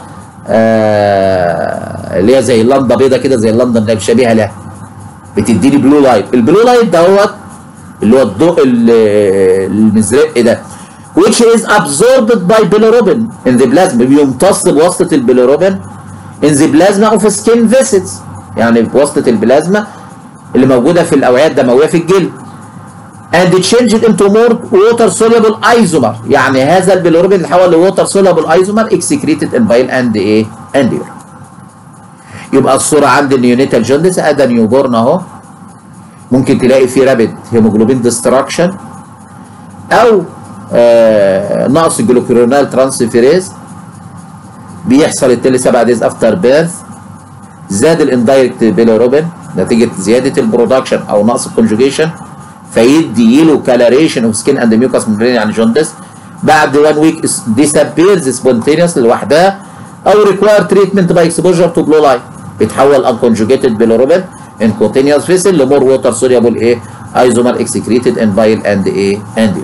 آه اللي هي زي اللنده بيضه كده زي اللنده اللي شبيهه لها بتديني بلو لايت البلو لايت دوت اللي هو الضوء المزرق ده which is absorbed by bilirubin in the plasma بيمتص بواسطه البيليروبين in the plasma of skin vessels يعني بواسطه البلازما اللي موجوده في الاوعيه الدمويه في الجلد and changed into more water soluble isomer يعني هذا البيليروبين اتحول لووتر soluble isomer excreted in bile and ايه and urine يبقى الصوره عند النيونيتال جوندس ادى نيو بورن اهو ممكن تلاقي فيه رابد هيموجلوبين ديستراكشن او آه نقص جلوكيرونال ترانسفيريز بيحصل التالي سبع دايز افتر بيرث زاد الاندايركت بيليروبين نتيجه زياده البرودكشن او نقص الكونجوجيشن فيدي يلو كالاريشن اوف سكين اند ميوكاس ممبرين يعني جوندس بعد 1 ويك ديسابيرز سبونتينيوس لوحدها او ريكواير تريتمنت باي اكسبوجر تو بلو لايت بيتحول انكونجوجيتد بيليروبين ان كوتينيوس فيسل لمور ووتر سوليبل ايه ايزومر اكسكريتد ان بايل اند ايه اند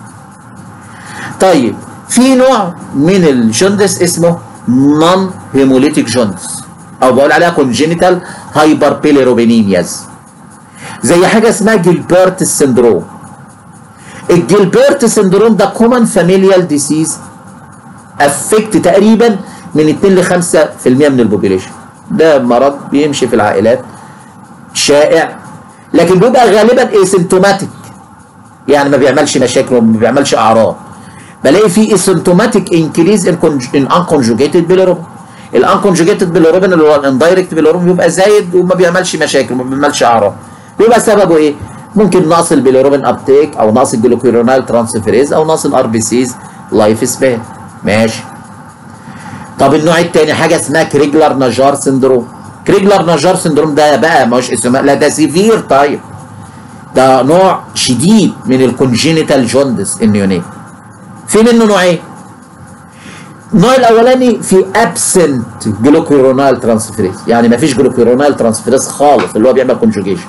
طيب في نوع من الجوندس اسمه نون هيموليتيك جوندس او بقول عليها كونجينيتال هايبر بيليروبينيمياز زي حاجه اسمها جيلبرت سندروم الجيلبرت سندروم ده كومن فاميليال ديسيز افكت تقريبا من 2 ل 5% من البوبيليشن ده مرض بيمشي في العائلات شائع لكن بيبقى غالبا اسيمتوماتيك يعني ما بيعملش مشاكل وما بيعملش اعراض بلاقي في اسيمتوماتيك انكريز ان انكونجوجيتد بيليروبين الانكونجوجيتد بيليروبين اللي هو الاندايركت بيليروبين بيبقى زايد وما بيعملش مشاكل وما بيعملش اعراض بيبقى سببه ايه؟ ممكن نقص البيليروبين ابتيك او نقص الجلوكيرونال ترانسفيريز او نقص الار بي سيز لايف سبان ماشي طب النوع الثاني حاجه اسمها كريجلر نجار سندروم كريجلر نجار سندروم ده بقى مش اسمه لا ده سيفير تايب ده نوع شديد من الكونجينيتال جوندس النيونيت في منه نوعين النوع الاولاني في ابسنت جلوكيرونال ترانسفيريز يعني ما فيش جلوكيرونال ترانسفيريز خالص اللي هو بيعمل كونجوجيشن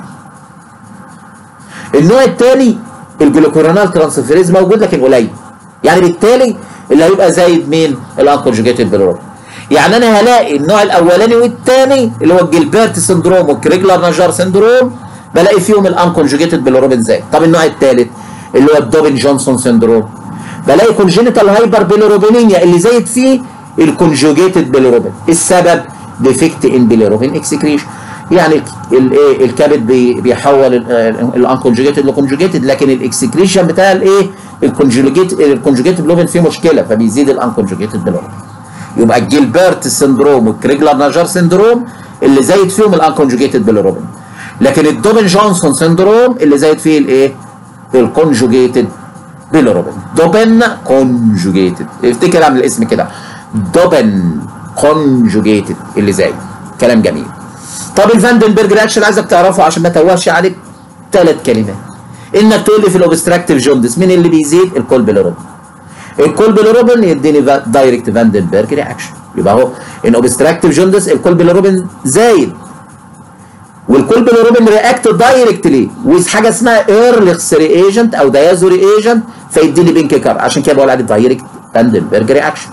النوع الثاني الجلوكيرونال ترانسفيريز موجود لكن قليل يعني بالتالي اللي هيبقى زايد مين الانكونجوجيتد بالروبين يعني انا هلاقي النوع الاولاني والثاني اللي هو الجلبرت سندروم والكريجلر نجار سندروم بلاقي فيهم الانكونجوجيتد بالروبين زايد طب النوع الثالث اللي هو الدوبن جونسون سندروم بلاقي كونجينيتال هايبر بيليروبينيميا اللي زايد فيه الكونجوجيتد بيليروبين السبب ديفكت ان بيليروبين اكسكريشن يعني الايه الكبد بيحول الانكونجوجيتد لكونجوجيتد لكن الاكسكريشن بتاع الايه الكونجوجيتد الكونجوجيتد بيليروبين فيه مشكله فبيزيد الانكونجوجيتد بيليروبين يبقى الجيلبرت سندروم والكريجلر نجار سندروم اللي زايد فيهم الانكونجوجيتد بيليروبين لكن الدوبن جونسون سندروم اللي زايد فيه الايه الكونجوجيتد بيليروبين دوبن كونجوجيتد افتكر اعمل الاسم كده دوبن كونجوجيتد اللي زايد كلام جميل طب الفاندنبرج رياكشن عايزك تعرفه عشان ما توهش عليك ثلاث كلمات انك تقول لي في الاوبستراكتيف جوندس مين اللي بيزيد الكول بيليروبين الكول بيليروبين يديني دايركت فاندنبرج رياكشن يبقى اهو ان اوبستراكتيف جوندس الكول بيليروبين زايد والكول بيليروبين رياكت دايركتلي ويز حاجه اسمها ايرليخس ريجنت او دايازو ريجنت فيديني بينك كار عشان كده بقول عليه دايركت فاندنبرج رياكشن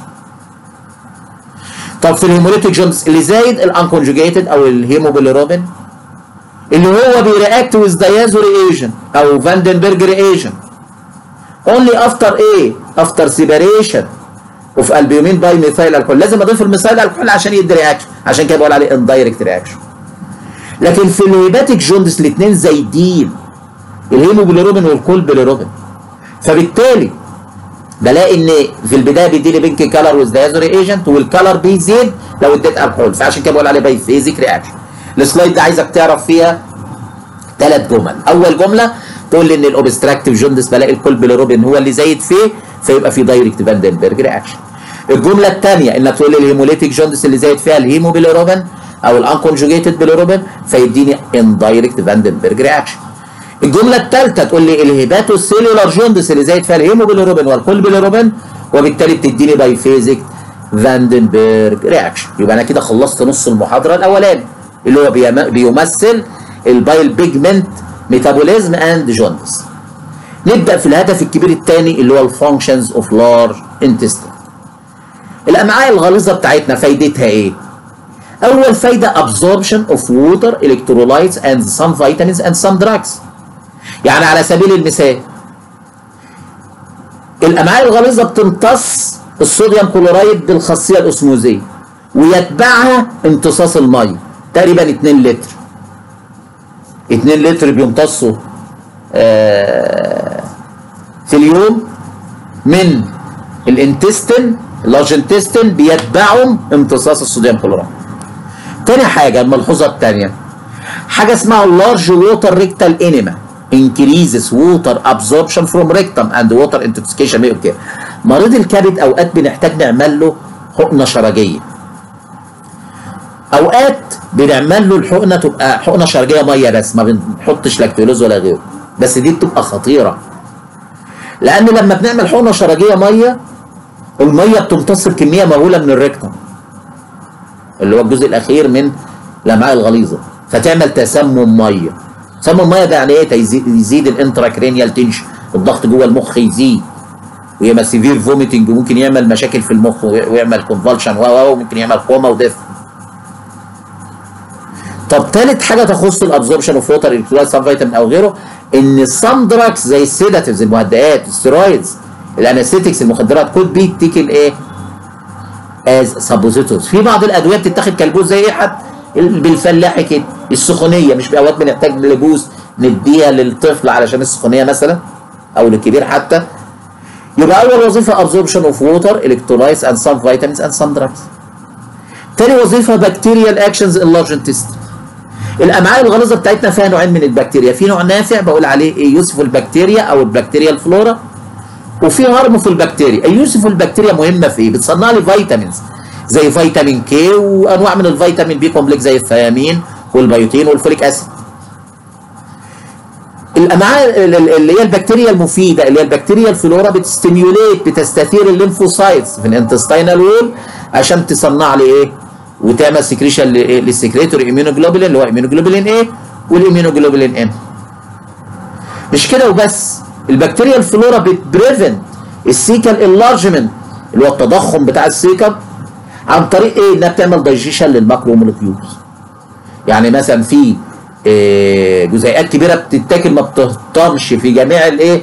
طب في الهيموليتيك جونز اللي زايد الانكونجوجيتد او الهيموبيليروبين اللي هو بيرياكت ويز دايازو ريجنت او فاندنبرج ريجنت اونلي افتر ايه افتر سيبريشن اوف البيومين باي ميثايل الكحول لازم اضيف الميثايل الكحول عشان يدي رياكشن عشان كده بقول عليه اندايركت رياكشن لكن في الهيباتيك جوندس الاثنين زايدين الهيموجلوبين والكول بيليروبين فبالتالي بلاقي ان في البدايه بيديني بينك كلر ويز دايزوري ايجنت والكلر بيزيد لو اديت الكحول فعشان كده بقول عليه باي فيزيك رياكشن السلايد ده عايزك تعرف فيها ثلاث جمل اول جمله تقول لي ان الاوبستراكتيف جوندس بلاقي الكول بيليروبين هو اللي زايد فيه فيبقى في دايركت فاندنبرج رياكشن الجمله الثانيه انك تقول لي الهيموليتيك جوندس اللي زايد فيها الهيموبيليروبين او الانكونجوجيتد بالروبين فيديني اندايركت فاندنبرج رياكشن الجمله الثالثه تقول لي الهيباتو سيلولار جوندس اللي زايد فيها الهيموجلوبين والكولبيلروبين وبالتالي بتديني بايفيزيك فاندنبرج رياكشن يبقى انا كده خلصت نص المحاضره الاولاني اللي هو بيمثل البايل بيجمنت ميتابوليزم اند جوندس نبدا في الهدف الكبير الثاني اللي هو الفانكشنز اوف لارج انتستين الامعاء الغليظه بتاعتنا فايدتها ايه اول فايده absorption of water electrolytes and some vitamins and some drugs يعني على سبيل المثال الامعاء الغليظه بتمتص الصوديوم كلورايد بالخاصيه الاسموزيه ويتبعها امتصاص الميه تقريبا 2 لتر 2 لتر بيمتصوا آه في اليوم من الانتستين اللارج انتستين بيتبعهم امتصاص الصوديوم كلورايد تاني حاجه الملحوظه الثانيه حاجه اسمها اللارج ووتر ريكتال انيما increases water absorption from rectum and water intoxication may occur مريض الكبد اوقات بنحتاج نعمل له حقنه شرجيه اوقات بنعمل له الحقنه تبقى حقنه شرجيه ميه بس ما بنحطش لاكتولوز ولا غيره بس دي بتبقى خطيره لان لما بنعمل حقنه شرجيه ميه الميه بتمتص بكميه مهوله من الريكتم اللي هو الجزء الاخير من الامعاء الغليظه فتعمل تسمم ميه تسمم الميه ده يعني ايه يزيد الانتراكرينيال تنشن الضغط جوه المخ يزيد ويبقى سيفير فوميتنج وممكن يعمل مشاكل في المخ ويعمل كونفالشن و وممكن يعمل كوما وديث طب ثالث حاجه تخص الابزوربشن اوف ووتر الكترولايت سام فيتامين او غيره ان السام دراكس زي السيداتيفز المهدئات الستيرويدز الانستيكس المخدرات كود بي تيكن ايه از سابوزيتورز في بعض الادويه بتتاخد كالجوز زي ايه حد بالفلاحي كده السخونيه مش اوقات بنحتاج لجوز نديها للطفل علشان السخونيه مثلا او للكبير حتى يبقى اول وظيفه ابزوربشن اوف ووتر الكترولايتس اند سام فيتامينز اند سام دراجز تاني وظيفه بكتيريال اكشنز ان لارج انتستين الامعاء الغليظه بتاعتنا فيها نوعين من البكتيريا في نوع نافع بقول عليه ايه يوسفول بكتيريا او البكتيريا الفلورا وفي هارمفول بكتيريا اليوسفول بكتيريا مهمه في ايه بتصنع لي فيتامينز زي فيتامين كي وانواع من الفيتامين بي كومبلكس زي الثيامين والبيوتين والفوليك اسيد الامعاء اللي هي البكتيريا المفيده اللي هي البكتيريا الفلورا بتستيميوليت بتستثير الليمفوسايتس في الانتستينال وول عشان تصنع لي ايه وتعمل سكريشن للسكريتوري اميونوجلوبولين اللي هو اميونوجلوبولين ايه والاميونوجلوبولين ام مش كده وبس البكتيريا الفلورا بتبريفنت السيكال انلارجمنت اللي هو التضخم بتاع السيكل عن طريق ايه انها بتعمل دايجيشن للماكرو مولكيولز يعني مثلا في إيه جزيئات كبيره بتتاكل ما بتهضمش في جميع الايه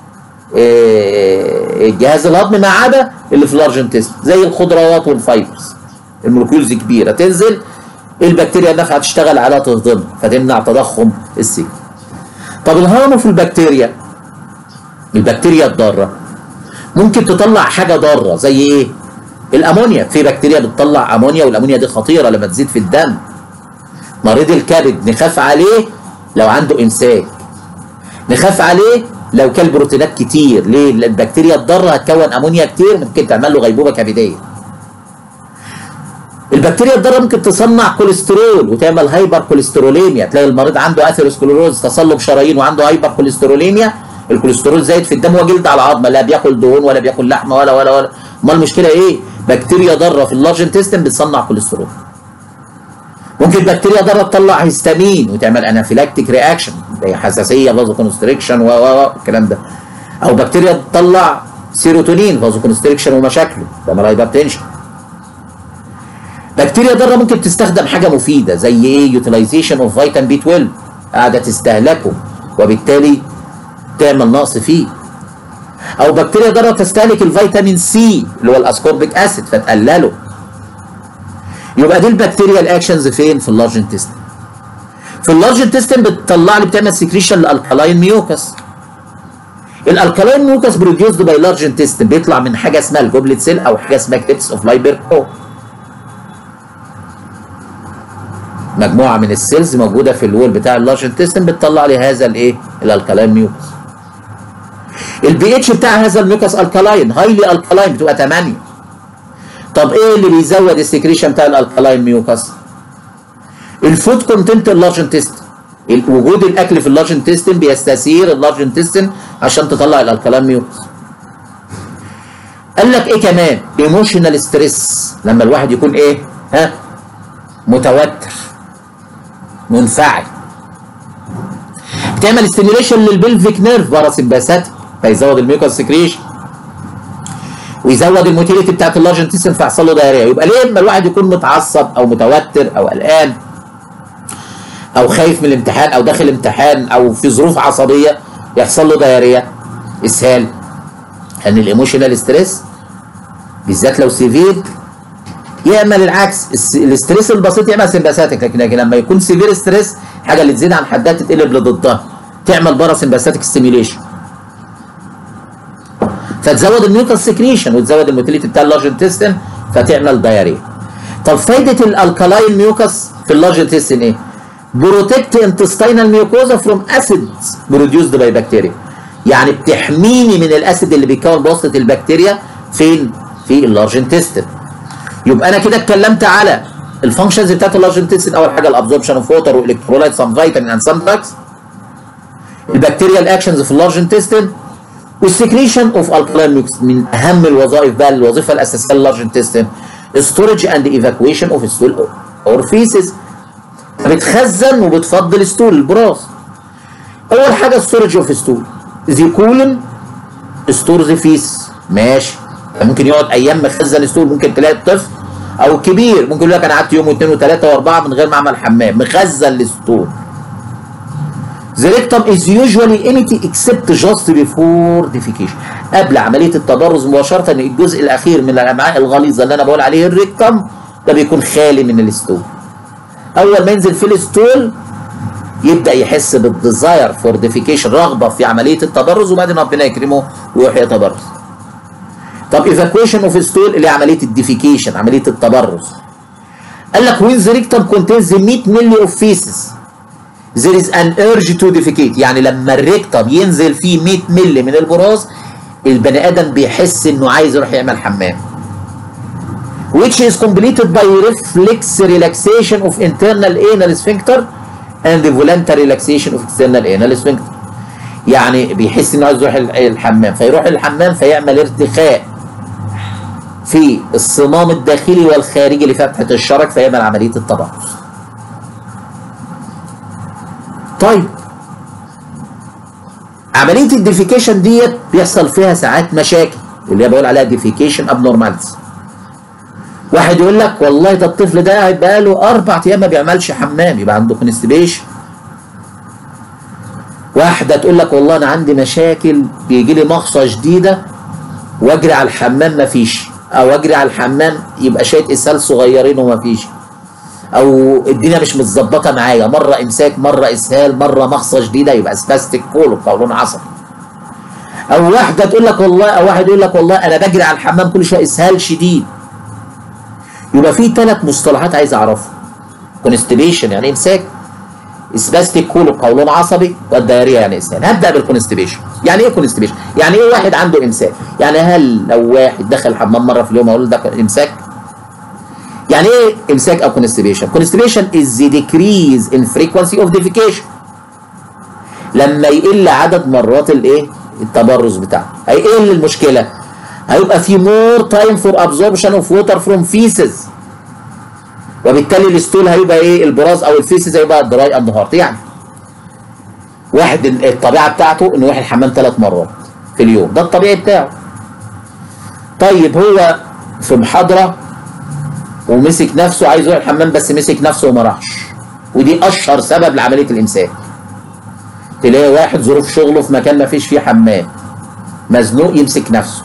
إيه الجهاز الهضمي ما عدا اللي في اللارج انتست زي الخضروات والفايبرز المولكيولز كبيره تنزل البكتيريا النافعه تشتغل عليها تهضمها فتمنع تضخم السيكل طب الهرمو في البكتيريا البكتيريا الضاره ممكن تطلع حاجه ضاره زي ايه الامونيا في بكتيريا بتطلع امونيا والامونيا دي خطيره لما تزيد في الدم مريض الكبد نخاف عليه لو عنده امساك نخاف عليه لو كل بروتينات كتير ليه البكتيريا الضاره هتكون امونيا كتير ممكن تعمل له غيبوبه كبديه البكتيريا الضاره ممكن تصنع كوليسترول وتعمل هايبر كوليستروليميا تلاقي المريض عنده اثيروسكلوروز تصلب شرايين وعنده هايبر كوليستروليميا الكوليسترول زايد في الدم وجلد على عظمه لا بياكل دهون ولا بياكل لحمه ولا ولا ولا امال المشكله ايه بكتيريا ضاره في اللارج انتستين بتصنع كوليسترول ممكن بكتيريا ضاره تطلع هيستامين وتعمل انافيلاكتيك رياكشن زي حساسيه فازو كونستريكشن و و الكلام ده او بكتيريا تطلع سيروتونين فازو كونستريكشن ومشاكله تعمل هايبرتنشن بكتيريا ضاره ممكن تستخدم حاجه مفيده زي ايه يوتيلايزيشن اوف فيتامين بي 12 قاعده تستهلكه وبالتالي تعمل نقص فيه او بكتيريا ضاره تستهلك الفيتامين سي اللي هو الاسكوربيك اسيد فتقلله يبقى دي البكتيريا الاكشنز فين في اللارج انتستين في اللارج انتستين بتطلع لي بتعمل سكريشن للالكالاين ميوكس الالكالاين ميوكس بروديوسد باي لارج انتستين بيطلع من حاجه اسمها الجوبلت سيل او حاجه اسمها كتبس اوف لايبركو مجموعه من السيلز موجوده في الوول بتاع اللارج انتستين بتطلع لي هذا الايه الالكالاين ميوكس البي اتش بتاع هذا الميوكس الكالاين هايلي الكالاين بتبقى 8 طب ايه اللي بيزود السكريشن بتاع الالكالاين ميوكس الفود كونتنت اللارج انتستين وجود الاكل في اللارج انتستين بيستثير اللارج انتستين عشان تطلع الالكالين ميوكس قال لك ايه كمان ايموشنال ستريس لما الواحد يكون ايه ها متوتر منفعل بتعمل ستيميوليشن للبلفيك نيرف باراسمباثيك فيزود الميوكس سكريشن ويزود الموتيليتي بتاعت اللارج انتستين فيحصل له دايريا يبقى ليه اما الواحد يكون متعصب او متوتر او قلقان او خايف من الامتحان او داخل امتحان او في ظروف عصبيه يحصل له دايريا اسهال ان الايموشنال ستريس بالذات لو سيفير يعمل العكس الاستريس البسيط يعمل سمباثيك لكن لكن لما يكون سيفير ستريس حاجه اللي تزيد عن حدها تتقلب لضدها تعمل بارا سمباثيك ستيميوليشن فتزود الميوكس سكريشن وتزود الموتيليتي بتاع اللارج انتستين فتعمل دايريا طب فايده الالكالاين ميوكس في اللارج انتستين ايه؟ بروتكت انتستينال ميوكوزا فروم اسيدز بروديوسد باي بكتيريا يعني بتحميني من الاسيد اللي بيكون بواسطه البكتيريا فين؟ في اللارج انتستين يبقى انا كده اتكلمت على الفانكشنز بتاعت اللارج انتستين اول حاجه الابزوربشن اوف ووتر والكترولايت سام فيتامين اند سام دراجز البكتيريال اكشنز في اللارج انتستين والسكريشن اوف الكالين ميكس من اهم الوظائف بقى الوظيفه الاساسيه للارج انتستين ستورج اند ايفاكويشن اوف ستول اور فيسز بتخزن وبتفضل ستول البراز اول حاجه ستورج اوف ستول ذي كولن ستورز فيس ماشي ممكن يقعد ايام مخزن ستول ممكن تلاقي الطفل او كبير ممكن يقول لك انا قعدت يوم واثنين وثلاثه واربعه من غير ما اعمل حمام مخزن الستول The rectum is usually empty except just before defecation. قبل عملية التبرز مباشرة الجزء الأخير من الأمعاء الغليظة اللي أنا بقول عليه الريكتم ده بيكون خالي من الستول. أول ما ينزل في الستول يبدأ يحس بالديزاير فور ديفيكيشن رغبة في عملية التبرز وبعدين ربنا يكرمه ويروح يتبرز. طب evacuation اوف ستول اللي هي عملية الديفيكيشن عملية التبرز. قال لك when the rectum contains 100 مللي of feces there is an urge to defecate يعني لما الريكتم ينزل فيه 100 مللي من البراز البني ادم بيحس انه عايز يروح يعمل حمام which is completed by reflex relaxation of internal anal sphincter and the voluntary relaxation of external anal sphincter يعني بيحس انه عايز يروح الحمام فيروح الحمام فيعمل ارتخاء في الصمام الداخلي والخارجي لفتحة الشرج فيعمل عملية التبرز طيب عمليه الديفيكيشن ديت بيحصل فيها ساعات مشاكل اللي هي بقول عليها ديفيكيشن ابنورمالز واحد يقول لك والله ده الطفل ده هيبقى له اربع ايام ما بيعملش حمام يبقى عنده كونستيبيشن واحده تقول لك والله انا عندي مشاكل بيجي لي مغصه شديده واجري على الحمام ما فيش او اجري على الحمام يبقى شويه اسهال صغيرين وما فيش او الدنيا مش متظبطه معايا مره امساك مره اسهال مره مغصه شديده يبقى سباستيك كولو قولون عصبي او واحده تقول لك والله او واحد يقول لك والله انا بجري على الحمام كل شويه اسهال شديد يبقى في ثلاث مصطلحات عايز اعرفها كونستيبيشن يعني امساك سباستيك كولو قولون عصبي والدايريا يعني اسهال هبدا بالكونستيبيشن يعني ايه كونستيبيشن يعني ايه واحد عنده امساك يعني هل لو واحد دخل الحمام مره في اليوم اقول ده امساك يعني ايه امساك او كونستيبيشن كونستيبيشن از ذا decrease in frequency of defecation لما يقل عدد مرات الايه التبرز بتاعه هيقل المشكله هيبقى في more time for absorption of water from feces وبالتالي الستول هيبقى ايه البراز او الفيسز هيبقى دراي اند هارت يعني واحد الطبيعه بتاعته انه يروح الحمام ثلاث مرات في اليوم ده الطبيعي بتاعه طيب هو في محاضره ومسك نفسه عايز يروح الحمام بس مسك نفسه وما راحش ودي اشهر سبب لعمليه الامساك تلاقي واحد ظروف شغله في مكان ما فيش فيه حمام مزنوق يمسك نفسه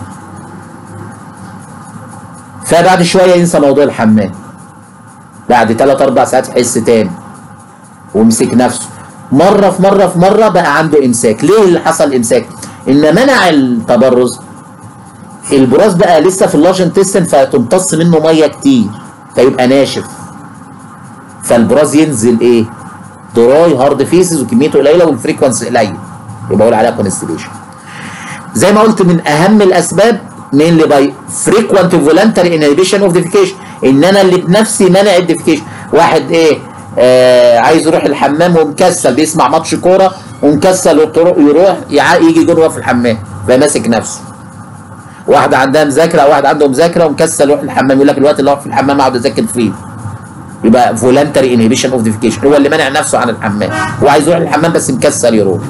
فبعد شويه ينسى موضوع الحمام بعد 3 4 ساعات يحس تاني ومسك نفسه مره في مره في مره بقى عنده امساك ليه اللي حصل امساك ان منع التبرز البراز بقى لسه في اللارج انتستين فتمتص منه ميه كتير فيبقى ناشف فالبراز ينزل ايه دراي هارد فيسز وكميته قليله والفريكونسي قليل يبقى اقول عليها كونستيبيشن زي ما قلت من اهم الاسباب mainly by frequent voluntary inhibition of defecation ان انا اللي بنفسي منع الديفيكيشن واحد ايه آه عايز يروح الحمام ومكسل بيسمع ماتش كوره ومكسل يروح يروح يع- يجي جون وهو في الحمام فماسك نفسه واحده عندها مذاكره او واحد عنده مذاكره ومكسل يروح الحمام يقول لك الوقت اللي هو في الحمام اقعد اذاكر فيه يبقى فولنتري انهبيشن اوف ديفيكيشن هو اللي مانع نفسه عن الحمام هو عايز يروح الحمام بس مكسل يروح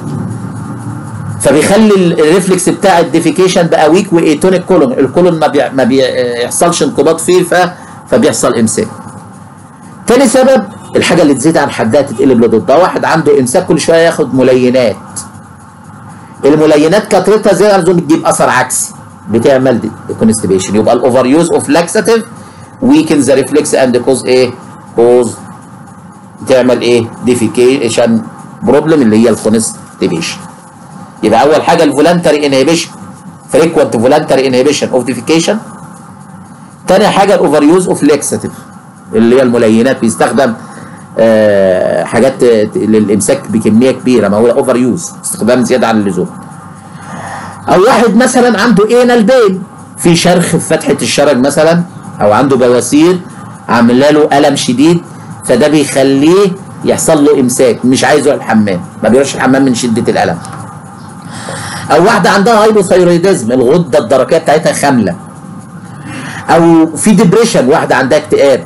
فبيخلي ال- الريفلكس بتاع الديفيكيشن بقى ويك وايتونيك كولون الكولون ما بي... ما بيحصلش انقباض فيه ف... فبيحصل امساك تاني سبب الحاجه اللي تزيد عن حدها تتقلب لضدها واحد عنده امساك كل شويه ياخد ملينات الملينات كترتها زي ما بتجيب اثر عكسي بتعمل كونستيبيشن يبقى الاوفر يوز اوف لاكساتيف ويكن ذا ريفلكس اند كوز ايه كوز تعمل ايه ديفيكيشن بروبلم اللي هي الكونستيبيشن يبقى اول حاجه الفولنتري انهبيشن فريكوانت فولنتري انهبيشن اوف ديفيكيشن تاني حاجه الاوفر يوز اوف لاكساتيف اللي هي الملينات بيستخدم آه حاجات آه، للامساك بكميه كبيره ما هو اوفر يوز استخدام زياده عن اللزوم او واحد مثلا عنده انال بين في شرخ في فتحه الشرج مثلا او عنده بواسير عامله له الم شديد فده بيخليه يحصل له امساك مش عايز يروح الحمام ما بيروحش الحمام من شده الالم او واحده عندها هايبوثايرويدزم الغده الدرقيه بتاعتها خامله او في ديبريشن واحده عندها اكتئاب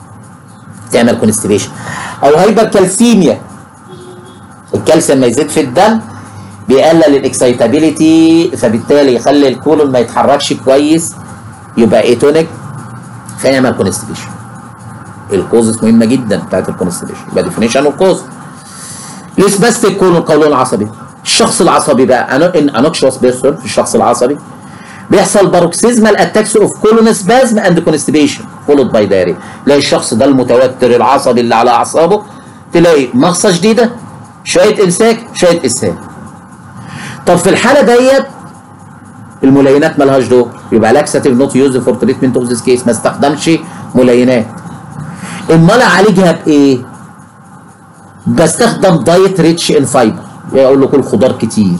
تعمل كونستيبيشن او هايبر كالسيميا الكالسيوم ما يزيد في الدم بيقلل الاكسايتابيليتي فبالتالي يخلي الكولون ما يتحركش كويس يبقى ايتونيك فيعمل كونستيبيشن الكوزس مهمه جدا بتاعت الكونستيبيشن يبقى ديفينيشن اوف كوز الاسباستيك كولون القولون العصبي الشخص العصبي بقى ان انوكشوس بيرسون في الشخص العصبي بيحصل باروكسيزمال اتاكس اوف كولون سبازم اند كونستيبيشن فولود باي داري تلاقي الشخص ده المتوتر العصبي اللي على اعصابه تلاقي مغصه شديده شويه امساك شويه اسهال طب في الحاله ديت الملينات مالهاش دور يبقى لاكساتيف نوت يوز فور تريتمنت اوف ذيس كيس ما استخدمش ملينات امال اعالجها بايه؟ بستخدم دايت ريتش ان فايبر اقول له كل خضار كتير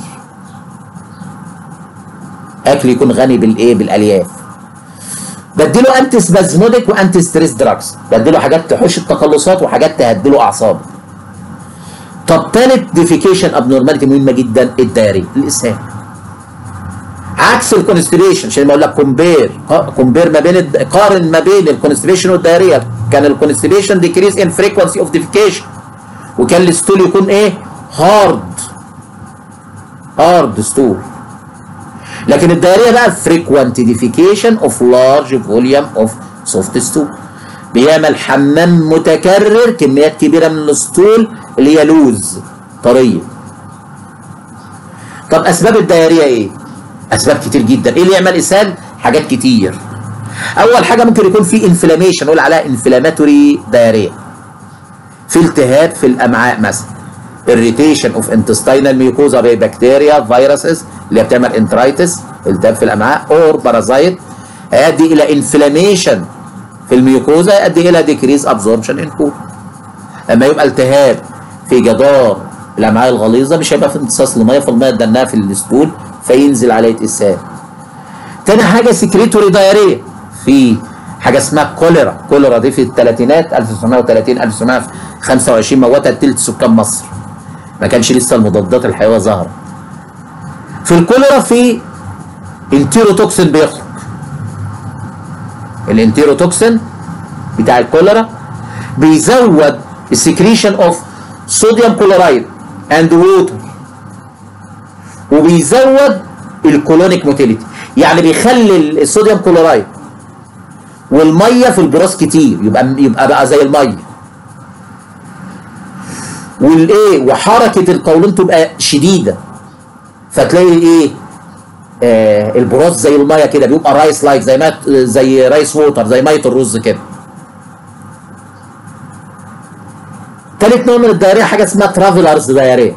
اكل يكون غني بالايه بالالياف بديله انتي سبازموديك وانتي ستريس دراجز بديله حاجات تحوش التقلصات وحاجات تهدله اعصابه طب تالت ديفيكيشن ابنورماليتي مهمه جدا الداري الاسهال عكس الكونستيبيشن عشان ما اقول لك كومبير كومبير ما بين الد- قارن ما بين الكونستيبيشن والدايريا كان الكونستيبيشن ديكريز ان فريكونسي اوف ديفيكيشن وكان الستول يكون ايه هارد هارد ستول لكن الدايريه بقى فريكوانت ديفيكيشن اوف لارج فوليوم اوف سوفت ستول بيعمل حمام متكرر كميات كبيره من الاسطول اللي هي لوز طريه طب اسباب الدايريه ايه اسباب كتير جدا ايه اللي يعمل اسهال حاجات كتير اول حاجه ممكن يكون في انفلاميشن نقول عليها انفلاماتوري دايريه في التهاب في الامعاء مثلا irritation of intestinal mucosa بكتيريا فيروسز اللي هي بتعمل انترايتس التهاب في الامعاء اور بارازايت هيؤدي الى انفلاميشن في الميوكوزا يؤدي الى ديكريز ابزوربشن ان فود اما يبقى التهاب في جدار الامعاء الغليظه مش هيبقى في امتصاص للميه فالميه تدناها في الستول فينزل عليه اسهال تاني حاجه سكريتوري دايريه في حاجه اسمها كوليرا كوليرا دي في الثلاثينات 1930 1925 موتها تلت سكان مصر ما كانش لسه المضادات الحيويه ظاهره في الكوليرا في انتيروتوكسين بيخرج الانتيروتوكسين بتاع الكوليرا بيزود السكريشن اوف صوديوم كلورايد اند ووتر وبيزود الكولونيك موتيليتي يعني بيخلي الصوديوم كلورايد والميه في البراز كتير يبقى يبقى بقى زي الميه والايه وحركه القولون تبقى شديده فتلاقي ايه آه البراز زي الميه كده بيبقى رايس لايك زي ما زي رايس ووتر زي ميه الرز كده تالت نوع من الدايريه حاجه اسمها ترافلرز دايريه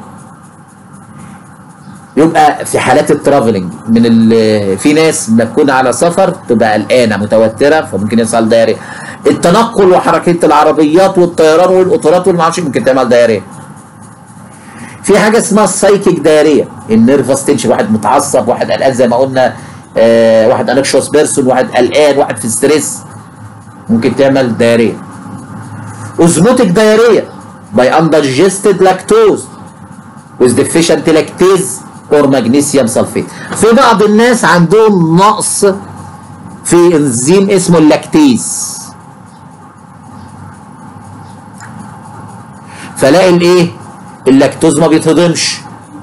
يبقى في حالات الترافلنج من ال في ناس لما تكون على سفر تبقى قلقانه متوتره فممكن يحصل دايريه التنقل وحركه العربيات والطيران والقطارات والمعرفش ممكن تعمل دايريه في حاجه اسمها السايكيك دايريه النيرفس تنشن واحد متعصب واحد قلقان زي ما قلنا آه واحد انكشوس بيرسون واحد قلقان واحد في ستريس ممكن تعمل دايريه اوزموتيك دايريا باي undigested lactose with deficient lactase or magnesium sulfate في بعض الناس عندهم نقص في انزيم اسمه اللاكتيز فلاقي الايه اللاكتوز ما بيتهضمش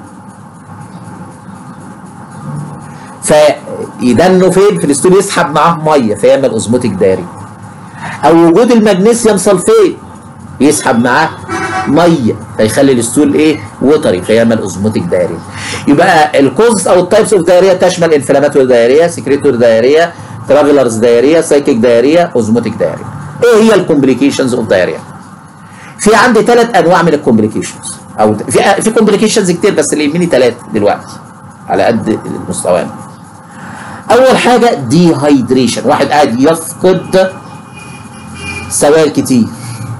فيدنه فين في الستول يسحب معاه ميه فيعمل اوزموتيك داري او وجود المغنيسيوم سلفيت يسحب معاه ميه فيخلي الستول ايه وتري فيعمل اوزموتيك دايريا يبقى الكوز او التايبس اوف دايريا تشمل انفلاماتوري دايريا سكريتوري دايريا ترافلرز دايريا سايكيك دايريا اوزموتيك دايريا ايه هي الكومبليكيشنز اوف دايريا في عندي ثلاث انواع من الكومبليكيشنز او في في كومبليكيشنز كتير بس اللي يهمني ثلاث دلوقتي على قد مستوانا اول حاجه دي هايدريشن واحد قاعد يفقد سوائل كتير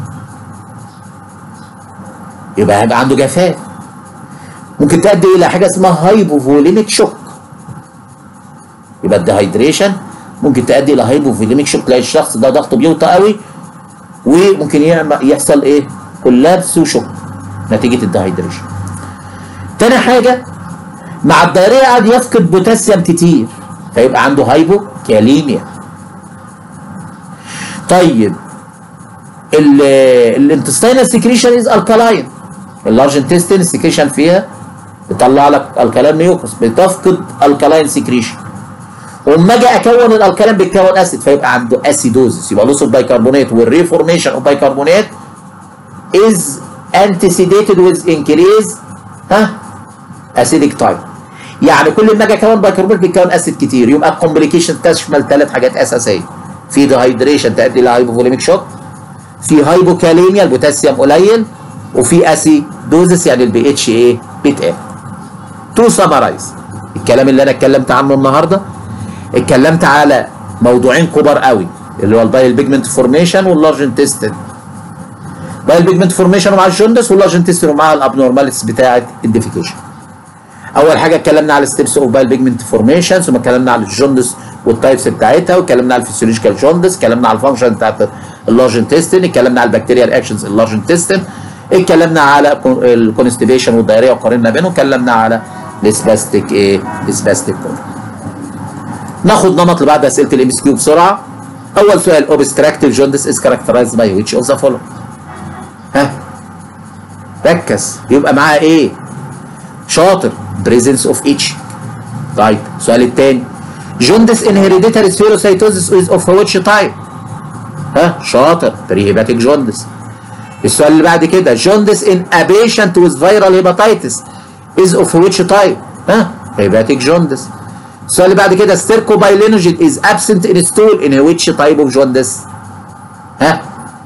يبقى هيبقى عنده جفاف ممكن تؤدي الى حاجه اسمها هايبوفوليميك شوك يبقى الديهايدريشن ممكن تؤدي الى هايبوفوليميك شوك تلاقي الشخص ده ضغطه بيوطى قوي وممكن يعمل يحصل ايه كولابس وشوك نتيجه الديهايدريشن تاني حاجه مع الدايريه قاعد يفقد بوتاسيوم كتير فيبقى عنده هايبوكاليميا طيب الانتستينال سكريشن از الكالاين اللارج انتستين السكريشن فيها بيطلع لك الكالين ميوكس بتفقد الكالاين سكريشن وما اجي اكون الالكالين بيتكون اسيد فيبقى عنده اسيدوزس يبقى لوس اوف بايكربونات والريفورميشن اوف بايكربونات از anticipated with increase ها اسيدك تايب يعني كل ما اجي اكون بايكربونات بيتكون اسيد كتير يبقى الكومبليكيشن تشمل ثلاث حاجات اساسيه في ديهايدريشن تؤدي الى هايبوفوليميك شوك في هايبوكاليميا البوتاسيوم قليل وفي اسيدوزس يعني البي اتش ايه بيتقل تو سمرايز الكلام اللي انا اتكلمت عنه النهارده اتكلمت على موضوعين كبار قوي اللي هو البايل بيجمنت فورميشن واللارج انتستين بايل بيجمنت فورميشن ومع الجوندس واللارج انتستين ومع الابنورماليتيز بتاعه الديفيكيشن اول حاجه اتكلمنا على ستيبس اوف بايل بيجمنت فورميشن ثم اتكلمنا على الجوندس والتايبس بتاعتها واتكلمنا على الفسيولوجيكال جوندس اتكلمنا على الفانكشن بتاعت اللارج انتستين اتكلمنا على البكتيريال اكشنز اللارج انتستين اتكلمنا على الكونستيبيشن والدايريا وقارنا بينهم اتكلمنا على السباستيك ايه السباستيك ناخد نمط لبعض اسئله الام اس كيو بسرعه اول سؤال اوبستراكتيف جوندس از كاركترايزد باي ويتش اوف ذا فولو ها ركز يبقى معاه ايه شاطر بريزنس اوف اتش طيب السؤال الثاني جوندس ان هيريديتاري سبيروسايتوزس از اوف ويتش تايب ها شاطر بري هيباتيك جوندس السؤال اللي بعد كده جوندس ان ا بيشنت ويز فيرال هيباتيتس از اوف ويتش تايب ها هيباتيك جوندس السؤال اللي بعد كده ستيركوبايلينوجين از ابسنت ان ستول ان ويتش تايب اوف جوندس ها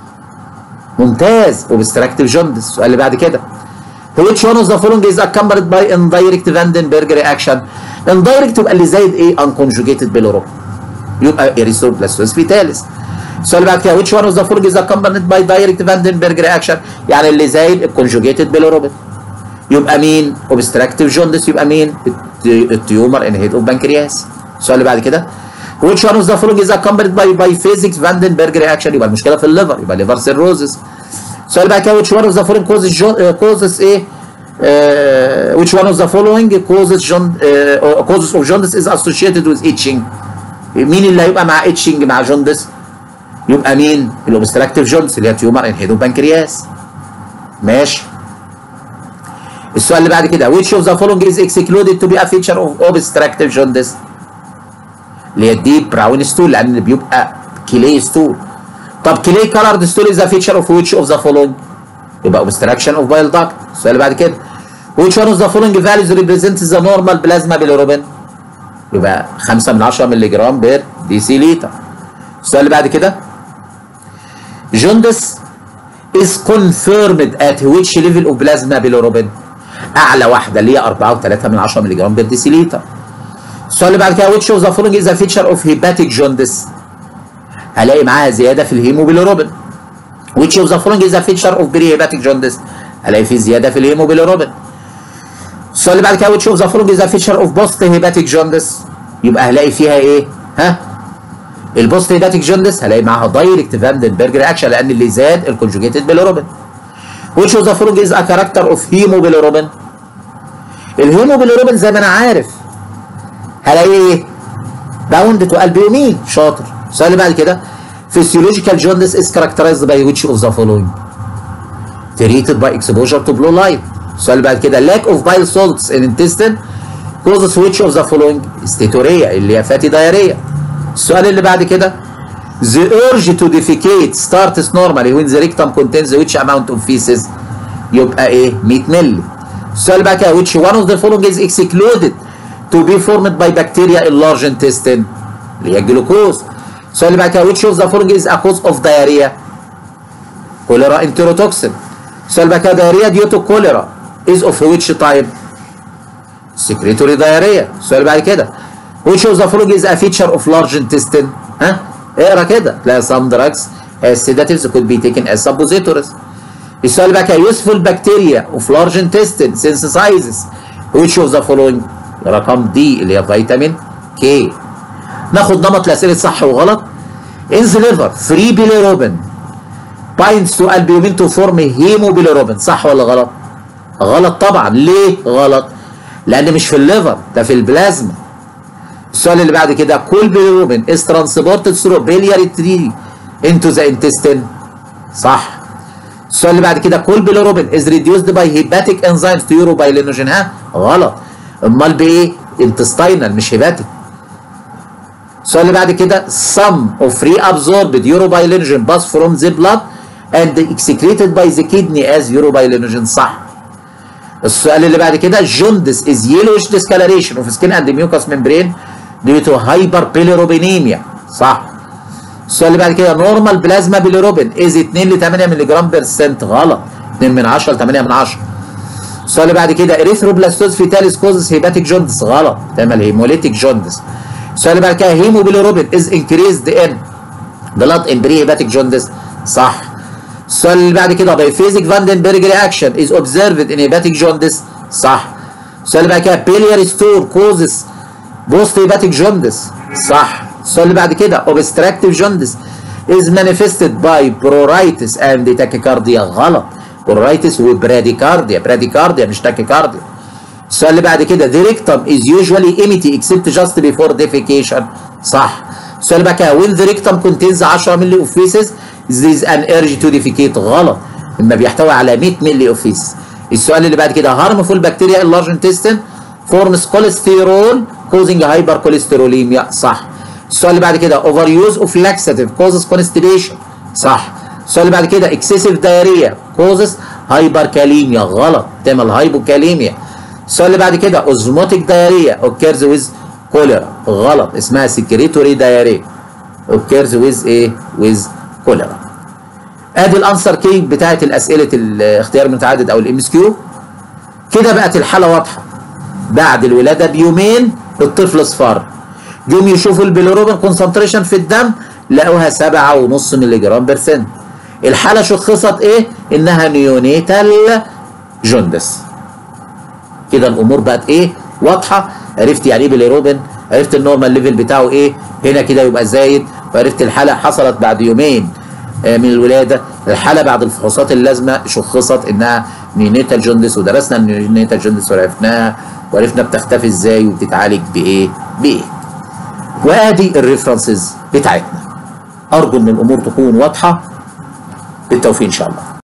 ممتاز اوبستراكتيف جوندس السؤال اللي بعد كده which one of the following is accompanied by indirect Vandenberg reaction indirect يبقى اللي زايد ايه unconjugated bilirubin يبقى erythroblastosis fetalis السؤال اللي بعد كده which one of the following is accompanied by direct Vandenberg reaction يعني اللي زايد conjugated bilirubin يبقى مين obstructive jaundice يبقى مين التيومر in head of pancreas السؤال اللي بعد كده which one of the following is accompanied by biphasic Vandenberg reaction يبقى المشكله في الليفر يبقى liver cirrhosis السؤال بعد كده which one of the following causes uh, causes ايه uh, which one of the following causes John, uh, causes of jaundice is associated with itching مين اللي هيبقى مع itching مع jaundice يبقى مين الاوبستراكتيف جوندس اللي هي تيومر ان هيدو بانكرياس ماشي السؤال اللي بعد كده which of the following is excluded to be a feature of obstructive jaundice اللي هي الديب براون ستول لان بيبقى كلي ستول طب كلي كولرد ستول از فيتشر اوف which of the following يبقى obstruction of bile duct السؤال اللي بعد كده which one of the following values represents the normal plasma bilirubin يبقى 5 من 10 مللي جرام بير دي سي لتر السؤال اللي بعد كده jaundice is confirmed at which level of plasma bilirubin اعلى واحده اللي هي 4.3 من 10 مللي جرام بير دي سي لتر السؤال اللي بعد كده which of the following is a feature of hepatic jaundice هلاقي معاها زياده في الهيموبيليروبين which of the following is a feature of perihepatic jaundice هلاقي في زياده في الهيموبيليروبين السؤال اللي بعد كده which of the following is a feature of post hepatic jaundice يبقى هلاقي فيها ايه ها البوست هيباتيك جوندس هلاقي معاها دايركت فاندنبرج رياكشن لان اللي زاد الكونجوجيتد بيليروبين which of the following is a character of hemobilirubin الهيموبيليروبين زي ما انا عارف هلاقي ايه باوند تو البيومين شاطر السؤال اللي بعد كده physiological jaundice is characterized by which of the following treated by exposure to blue light السؤال اللي بعد كده lack of bile salts in intestine causes which of the following steatorrhea اللي هي فاتي diarrhea السؤال اللي بعد كده the urge to defecate starts normally when the rectum contains which amount of feces يبقى ايه 100 مللي السؤال اللي بعد كده which one of the following is excluded to be formed by bacteria in large intestine اللي هي الجلوكوز السؤال اللي بعد كده which of the following is a cause of diarrhea كوليرا انتروتوكسين السؤال اللي بعد كده diarrhea due to cholera is of which type secretory diarrhea السؤال اللي بعد كده which of the following is a feature of large intestine ها اقرا كده تلاقي some drugs as sedatives could be taken as suppositories السؤال اللي بعد كده useful bacteria of large intestine synthesizes which of the following رقم دي اللي هي فيتامين كي ناخد نمط الاسئله صح وغلط in the liver free bilirubin binds to albumin to form hemobilirubin صح ولا غلط غلط طبعا ليه غلط لان مش في الليفر ده في البلازما السؤال اللي بعد كده كل bilirubin is transported through biliary tree into the intestine صح السؤال اللي بعد كده كل bilirubin is reduced by hepatic enzymes to urobilinogen ها غلط امال بايه intestinal مش hepatic السؤال اللي بعد كده some of reabsorbed urobilinogen pass from the blood and excreted by the kidney as urobilinogen صح السؤال اللي بعد كده jaundice is yellowish discoloration of skin and mucous membrane due to hyperbilirubinemia صح السؤال اللي بعد كده نورمال بلازما بيليروبين از 2 ل 8 مللي جرام بيرسنت غلط 2 من 10 ل 8 من 10 السؤال اللي بعد كده اريثروبلاستوز فيتاليس كوزز هيباتيك جوندس غلط تعمل هيموليتيك جوندس السؤال اللي بعد كده هيموبيليروبين از انكريزد ان بلاد ان بري هيباتيك جوندس صح السؤال اللي بعد كده بايفيزيك فاندنبرج رياكشن از اوبزرفد ان هيباتيك جوندس صح السؤال اللي بعد كده بيلياري ستور كوزز بوست هيباتيك جوندس صح السؤال اللي بعد كده obstructive jaundice is manifested by pruritus and tachycardia غلط pruritus وبراديكارديا براديكارديا مش تاكيكارديا السؤال اللي بعد كده the rectum is usually empty except just before defecation صح السؤال اللي بعد كده when the rectum contains 10 مللي of feces there is an urge to defecate غلط اما بيحتوي على 100 مللي of feces السؤال اللي بعد كده harmful bacteria in large intestine forms cholesterol causing hypercholesterolemia صح السؤال اللي بعد كده اوفر يوز اوف لاكساتيف كوزز كونستيبيشن صح السؤال اللي بعد كده اكسسيف دايريا كوزز هايبركاليميا غلط تعمل هايبوكاليميا السؤال اللي بعد كده اوزموتيك دايريا اوكيرز ويز كوليرا غلط اسمها سكريتوري دايريا اوكيرز ويز ايه ويز كوليرا ادي الانسر كي بتاعت الاسئله الاختيار المتعدد او الام اس كيو كده بقت الحاله واضحه بعد الولاده بيومين الطفل اصفر جم يشوفوا البيليروبين كونسنتريشن في الدم لقوها سبعة ونص مللي جرام بيرسنت الحالة شخصت ايه؟ انها نيونيتال جوندس كده الامور بقت ايه؟ واضحة عرفت يعني ايه بيليروبين عرفت النورمال ليفل بتاعه ايه هنا كده يبقى زايد وعرفت الحالة حصلت بعد يومين من الولادة الحالة بعد الفحوصات اللازمة شخصت انها نيونيتال جوندس ودرسنا النيونيتال جوندس وعرفناها وعرفنا بتختفي ازاي وبتتعالج بايه بايه وادي الريفرنسز بتاعتنا ارجو ان الامور تكون واضحه بالتوفيق ان شاء الله